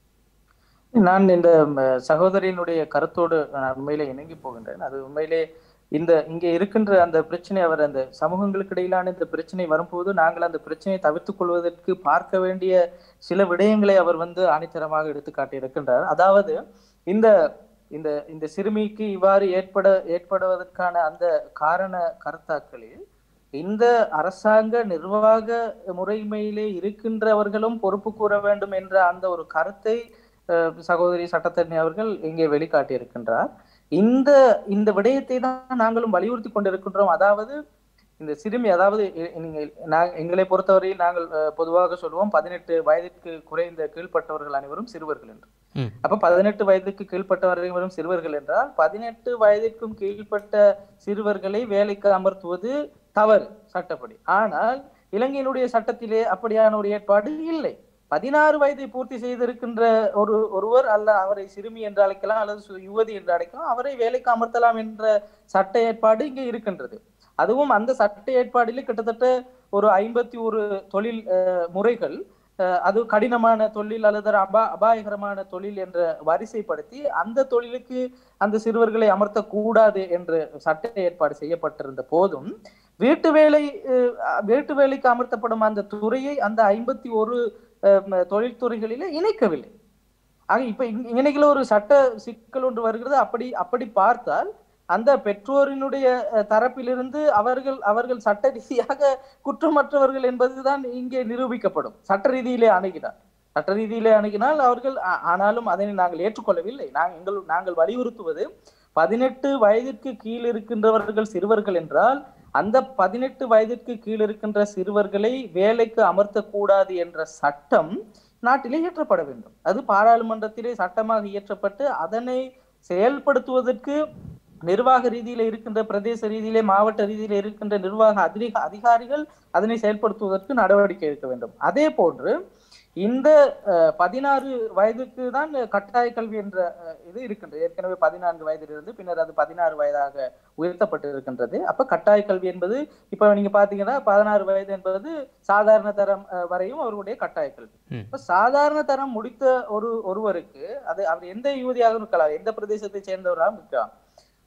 நான் இந்த ம, சகோதரியினுடைய கருத்தோடு நான் உண்மையிலே இணங்கி போகின்றேன் அது உண்மையிலே இந்த இங்கே இருக்கின்ற அந்த பிரச்சனை அவர் அந்த சமூகங்களுக்கு இடையிலான இந்த பிரச்சனை வரும்போது நாங்கள் அந்த பிரச்சனையை தவிர்த்துக் கொள்வதற்கு பார்க்க வேண்டிய சில விடயங்களை அவர் வந்து ஆணித்தரமாக எடுத்து காட்டி இருக்கின்றார் அதாவது இந்த இந்த இந்த சிறுமிக்கு இவ்வாறு ஏற்பட ஏற்படுவதற்கான அந்த காரண கருத்தாக்களில் இந்த அரசாங்க நிர்வாக முறைமையிலே இருக்கின்றவர்களும் பொறுப்பு கூற வேண்டும் என்ற அந்த ஒரு கருத்தை அஹ், சகோதரி சட்டத்தரணி அவர்கள் இங்கே வெளிக்காட்டி இருக்கின்றார் இந்த இந்த விடயத்தை தான் நாங்களும் வலியுறுத்தி கொண்டிருக்கின்றோம் அதாவது இந்த சிறுமி அதாவது எ- நீங்கள் நாங்க எங்களை பொறுத்தவரையில் நாங்கள் அஹ், பொதுவாக சொல்லுவோம் பதினெட்டு வயதிற்கு குறைந்த கீழ்ப்பட்டவர்கள் அனைவரும் சிறுவர்கள் என்று ம். அப்ப பதினெட்டு வயதுக்கு கீழ்ப்பட்டவர்கள் அனைவரும் சிறுவர்கள் என்றால் பதினெட்டு வயதிற்கும் கீழ்ப்பட்ட சிறுவர்களை வேலைக்கு அமர்த்துவது தவறு சட்டப்படி ஆனால் இலங்கையினுடைய சட்டத்திலே அப்படியான ஒரு ஏற்பாடு இல்லை பதினாறு வயதை பூர்த்தி செய்திருக்கின்ற ஒரு ஒருவர் அல்ல அவரை சிறுமி என்று அழைக்கலாம் அல்லது சு- யுவதி என்று அழைக்கலாம் அவரை வேலைக்கு அமர்த்தலாம் என்ற சட்ட ஏற்பாடு இங்கே இருக்கின்றது அதுவும் அந்த சட்ட ஏற்பாடில் கிட்டத்தட்ட ஒரு ஐம்பத்தி ஒரு தொழில் அஹ், முறைகள் அஹ், அது கடினமான தொழில் அல்லது அபா அபாயகரமான தொழில் என்ற வரிசைப்படுத்தி அந்த தொழிலுக்கு அந்த சிறுவர்களை அமர்த்தக்கூடாது என்று சட்ட ஏற்பாடு செய்யப்பட்டிருந்த போதும் வீட்டு வேலை அஹ், வீட்டு வேலைக்கு அமர்த்தப்படும் அந்த துறையை அந்த ஐம்பத்தி ஒரு தொழில்துறைகளிலே இணைக்கவில்லை ஆக இப்ப இங்க- இங்கனைக்குள்ள ஒரு சட்ட சிக்கல் ஒன்று வருகிறது அப்படி அப்படி பார்த்தால் அந்த பெற்றோரினுடைய அஹ், தரப்பிலிருந்து அவர்கள் அவர்கள் சட்ட ரீதியாக குற்றமற்றவர்கள் என்பதுதான் இங்கே நிரூபிக்கப்படும் சட்ட ரீதியிலே அணுகினார் சட்ட ரீதியிலே அணுகினால் அவர்கள் ஆ- ஆனாலும் அதனை நாங்கள் ஏற்றுக்கொள்ளவில்லை நாங்கள் எங்கள் நாங்கள் வலியுறுத்துவது பதினெட்டு வயதிற்கு கீழ் இருக்கின்றவர்கள் சிறுவர்கள் என்றால் அந்த பதினெட்டு வயதிற்கு கீழ் இருக்கின்ற சிறுவர்களை வேலைக்கு அமர்த்தக்கூடாது என்ற சட்டம் நாட்டிலே இயற்றப்பட வேண்டும் அது பாராளுமன்றத்திலே சட்டமாக இயற்றப்பட்டு அதனை செயல்படுத்துவதற்கு நிர்வாக ரீதியில இருக்கின்ற பிரதேச ரீதியிலே மாவட்ட ரீதியில இருக்கின்ற நிர்வாக அதிக அதிகாரிகள் அதனை செயல்படுத்துவதற்கு நடவடிக்கை எடுக்க வேண்டும் அதே போன்று இந்த அஹ், பதினாறு வயதுக்கு தான் கட்டாய கல்வி என்ற அஹ், இது இருக்கின்றது ஏற்கனவே பதினான்கு வயதிலிருந்து பின்னர் அது பதினாறு வயதாக உயர்த்தப்பட்டு இருக்கின்றது அப்ப கட்டாய கல்வி என்பது இப்ப நீங்க பாத்தீங்கன்னா பதினாறு வயது என்பது சாதாரண தரம் அஹ், வரையும் அவருடைய கட்டாய கல்வி ம். இப்ப சாதாரண தரம் முடித்த ஒரு ஒருவருக்கு அது அவர் எந்த யுவதியாக இருக்கலாம் எந்த பிரதேசத்தை சேர்ந்தவராகவும் இருக்கலாம்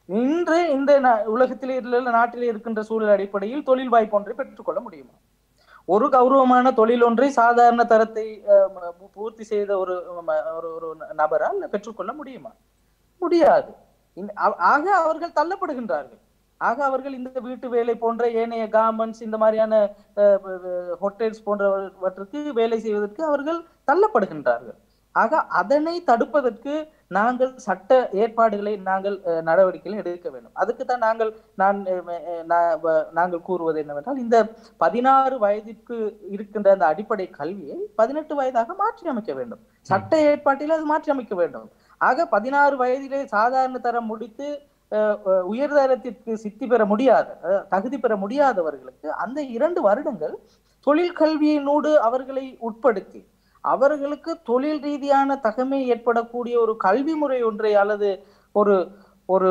இன்று இந்த நா- உலகத்திலே உள்ள நாட்டிலே இருக்கின்ற சூழல் அடிப்படையில் தொழில் வாய்ப்பு ஒன்றை பெற்றுக்கொள்ள முடியுமா ஒரு கௌரவமான தொழில் ஒன்றை சாதாரண தரத்தை அஹ், ம- பூ- பூர்த்தி செய்த ஒரு ம- ஒரு ஒரு நபரால் பெற்றுக்கொள்ள முடியுமா முடியாது இந்த- ஆ- ஆக அவர்கள் தள்ளப்படுகின்றார்கள் ஆக அவர்கள் இந்த வீட்டு வேலை போன்ற ஏனைய கார்மெண்ட்ஸ் இந்த மாதிரியான ஹோட்டல்ஸ் போன்றவற்றுக்கு வேலை செய்வதற்கு அவர்கள் தள்ளப்படுகின்றார்கள் ஆக அதனை தடுப்பதற்கு நாங்கள் சட்ட ஏற்பாடுகளை நாங்கள் அஹ், நடவடிக்கைகளை எடுக்க வேண்டும் அதுக்கு தான் நாங்கள் நான் அஹ், அஹ், நா- வ- நாங்கள் கூறுவது என்னவென்றால் இந்த பதினாறு வயதிற்கு இருக்கின்ற அந்த அடிப்படை கல்வியை பதினெட்டு வயதாக மாற்றி அமைக்க வேண்டும் சட்ட ஏற்பாட்டில் அது மாற்றி அமைக்க வேண்டும் ஆக பதினாறு வயதிலே சாதாரண தரம் முடித்து அஹ், அஹ், உயர்தரத்திற்கு சித்தி பெற முடியாத அஹ், தகுதி பெற முடியாதவர்களுக்கு அந்த இரண்டு வருடங்கள் தொழில் கல்வியினோடு அவர்களை உட்படுத்தி அவர்களுக்கு தொழில் ரீதியான தகமை ஏற்படக்கூடிய ஒரு கல்வி முறை ஒன்றை அல்லது ஒரு ஒரு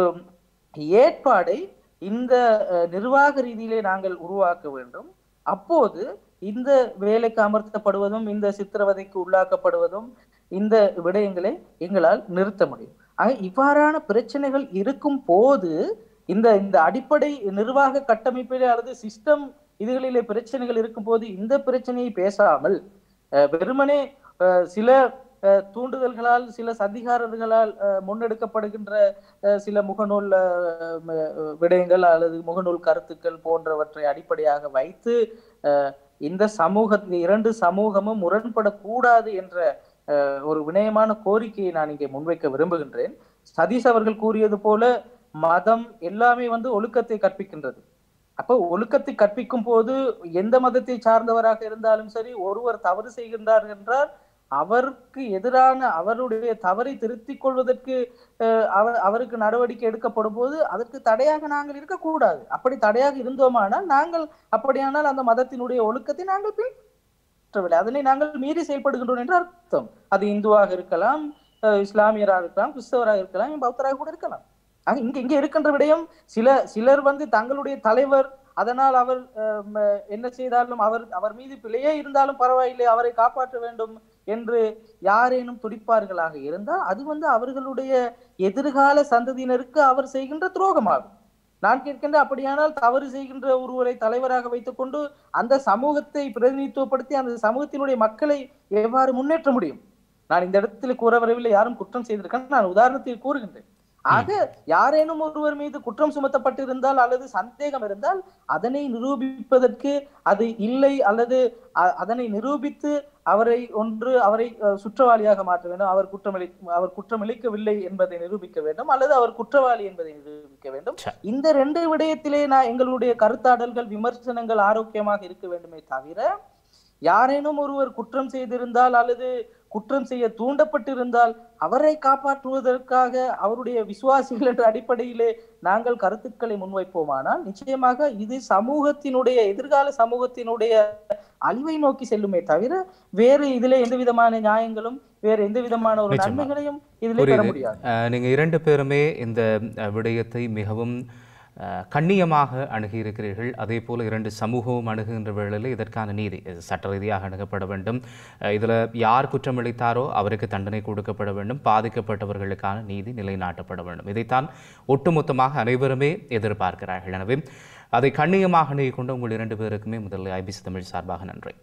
ஏற்பாடை இந்த அஹ், நிர்வாக ரீதியிலே நாங்கள் உருவாக்க வேண்டும் அப்போது இந்த வேலைக்கு அமர்த்தப்படுவதும் இந்த சித்திரவதைக்கு உள்ளாக்கப்படுவதும் இந்த விடயங்களை எங்களால் நிறுத்த முடியும் ஆக இவ்வாறான பிரச்சனைகள் இருக்கும் போது இந்த இந்த அடிப்படை நிர்வாக கட்டமைப்பிலே அல்லது சிஸ்டம் இதுகளிலே பிரச்சனைகள் இருக்கும் போது இந்த பிரச்சனையை பேசாமல் அஹ், வெறுமனே அஹ், சில அஹ், தூண்டுதல்களால் சில சதிகாரர்களால் அஹ், முன்னெடுக்கப்படுகின்ற அஹ், சில முகநூல் அஹ், ம- விடயங்கள் அல்லது முகநூல் கருத்துக்கள் போன்றவற்றை அடிப்படையாக வைத்து அஹ், இந்த சமூக இந்த இரண்டு சமூகமும் முரண்படக்கூடாது என்ற அஹ், ஒரு வினயமான கோரிக்கையை நான் இங்கே முன்வைக்க விரும்புகின்றேன் சதீஷ் அவர்கள் கூறியது போல மதம் எல்லாமே வந்து ஒழுக்கத்தை கற்பிக்கின்றது அப்போ ஒழுக்கத்தை கற்பிக்கும் போது எந்த மதத்தை சார்ந்தவராக இருந்தாலும் சரி ஒருவர் தவறு செய்கின்றார் என்றால் அவருக்கு எதிரான அவருடைய தவறை திருத்திக் கொள்வதற்கு அஹ், அவர் அவருக்கு நடவடிக்கை எடுக்கப்படும் போது அதற்கு தடையாக நாங்கள் இருக்கக்கூடாது அப்படி தடையாக இருந்தோமானால் நாங்கள் அப்படியானால் அந்த மதத்தினுடைய ஒழுக்கத்தை நாங்கள் பின்பற்றவில்லை அதனை நாங்கள் மீறி செயல்படுகின்றோம் என்று அர்த்தம் அது இந்துவாக இருக்கலாம் அஹ், இஸ்லாமியராக இருக்கலாம் கிறிஸ்தவராக இருக்கலாம் பௌத்தராக கூட இருக்கலாம் ஆக இங்க இங்க இருக்கின்ற விடயம் சில சிலர் வந்து தங்களுடைய தலைவர் அதனால் அவர் அஹ், ம- என்ன செய்தாலும் அவர் அவர் மீது பிழையே இருந்தாலும் பரவாயில்லை அவரை காப்பாற்ற வேண்டும் என்று யாரேனும் துடிப்பார்களாக இருந்தால் அது வந்து அவர்களுடைய எதிர்கால சந்ததியினருக்கு அவர் செய்கின்ற துரோகமாகும் நான் கேட்கின்ற அப்படியானால் தவறு செய்கின்ற ஒருவரை தலைவராக வைத்துக்கொண்டு அந்த சமூகத்தை பிரதிநிதித்துவப்படுத்தி அந்த சமூகத்தினுடைய மக்களை எவ்வாறு முன்னேற்ற முடியும் நான் இந்த இடத்தில் கூற வரவில்லை யாரும் குற்றம் செய்திருக்கேன் நான் உதாரணத்தில் கூறுகின்றேன் ஆக யாரேனும் ஒருவர் மீது குற்றம் சுமத்தப்பட்டிருந்தால் அல்லது சந்தேகம் இருந்தால் அதனை நிரூபிப்பதற்கு அது இல்லை அல்லது அ- அதனை நிரூபித்து அவரை ஒன்று அவரை அஹ், சுற்றவாளியாக மாற்ற வேண்டும் அவர் குற்றமளி அவர் குற்றமளிக்கவில்லை என்பதை நிரூபிக்க வேண்டும் அல்லது அவர் குற்றவாளி என்பதை நிரூபிக்க வேண்டும் சரி. இந்த ரெண்டு விடயத்திலே நான் எங்களுடைய கருத்தாடல்கள் விமர்சனங்கள் ஆரோக்கியமாக இருக்க வேண்டுமே தவிர யாரேனும் ஒருவர் குற்றம் செய்திருந்தால் அல்லது குற்றம் செய்ய தூண்டப்பட்டிருந்தால் அவரை காப்பாற்றுவதற்காக அவருடைய விசுவாசிகள் என்ற அடிப்படையிலே நாங்கள் கருத்துக்களை முன்வைப்போமானால் நிச்சயமாக இது சமூகத்தினுடைய எதிர்கால சமூகத்தினுடைய அழிவை நோக்கி செல்லுமே தவிர வேறு இதிலே எந்த விதமான நியாயங்களும் வேறு எந்த விதமான ஒரு நிச்சயமா. நன்மைகளையும் இதிலே பெற புரியுது முடியாது அஹ், நீங்க இரண்டு பேருமே இந்த அஹ், விடயத்தை மிகவும் அஹ், கண்ணியமாக அணுகியிருக்கிறீர்கள் அதே போல இரண்டு சமூகமும் அணுகுகின்ற வேளையில் இதற்கான நீதி இது சட்ட ரீதியாக அணுகப்பட வேண்டும் அஹ், இதுல யார் குற்றமளித்தாரோ அவருக்கு தண்டனை கொடுக்கப்பட வேண்டும் பாதிக்கப்பட்டவர்களுக்கான நீதி நிலைநாட்டப்பட வேண்டும் இதைத்தான் ஒட்டுமொத்தமாக அனைவருமே எதிர்பார்க்கிறார்கள் எனவே அதை கண்ணியமாக அணுகிக் கொண்டு உங்கள் இரண்டு பேருக்குமே முதலில் ஐபிசி தமிழ் சார்பாக நன்றி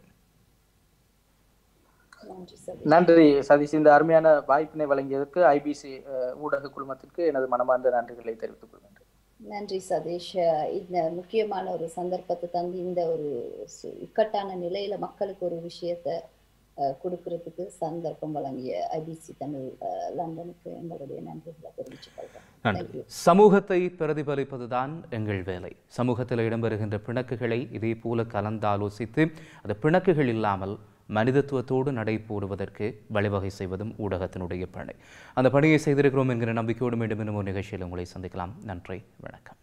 நன்றி சார் நன்றி சதீஷ் இந்த அருமையான வாய்ப்பினை வழங்கியதற்கு ஐபிசி ஊடக குழுமத்திற்கு எனது மனமார்ந்த நன்றிகளை தெரிவித்துக் கொள்கின்றேன் நன்றி சதீஷ் அஹ் இந்த முக்கியமான ஒரு சந்தர்ப்பத்தை தந்து இந்த ஒரு சு- இக்கட்டான நிலையில மக்களுக்கு ஒரு விஷயத்தை அஹ், கொடுக்கறதுக்கு சந்தர்ப்பம் வழங்கிய ஐபிசி தமிழ் அஹ், லண்டனுக்கு எங்களுடைய நன்றிகளை தெரிவித்துக் கொள்கிறேன் நன்றி சமூகத்தை பிரதிபலிப்பதுதான் எங்கள் வேலை சமூகத்தில் இடம்பெறுகின்ற பிணக்குகளை இதே போல கலந்தாலோசித்து அது பிணக்குகள் இல்லாமல் மனிதத்துவத்தோடு நடைபோடுவதற்கு வழிவகை செய்வதும் ஊடகத்தினுடைய பணி அந்த பணியை செய்திருக்கிறோம் என்கிற நம்பிக்கையோடு மீண்டும் இன்னும் ஒரு நிகழ்ச்சியில் உங்களை சந்திக்கலாம் நன்றி வணக்கம்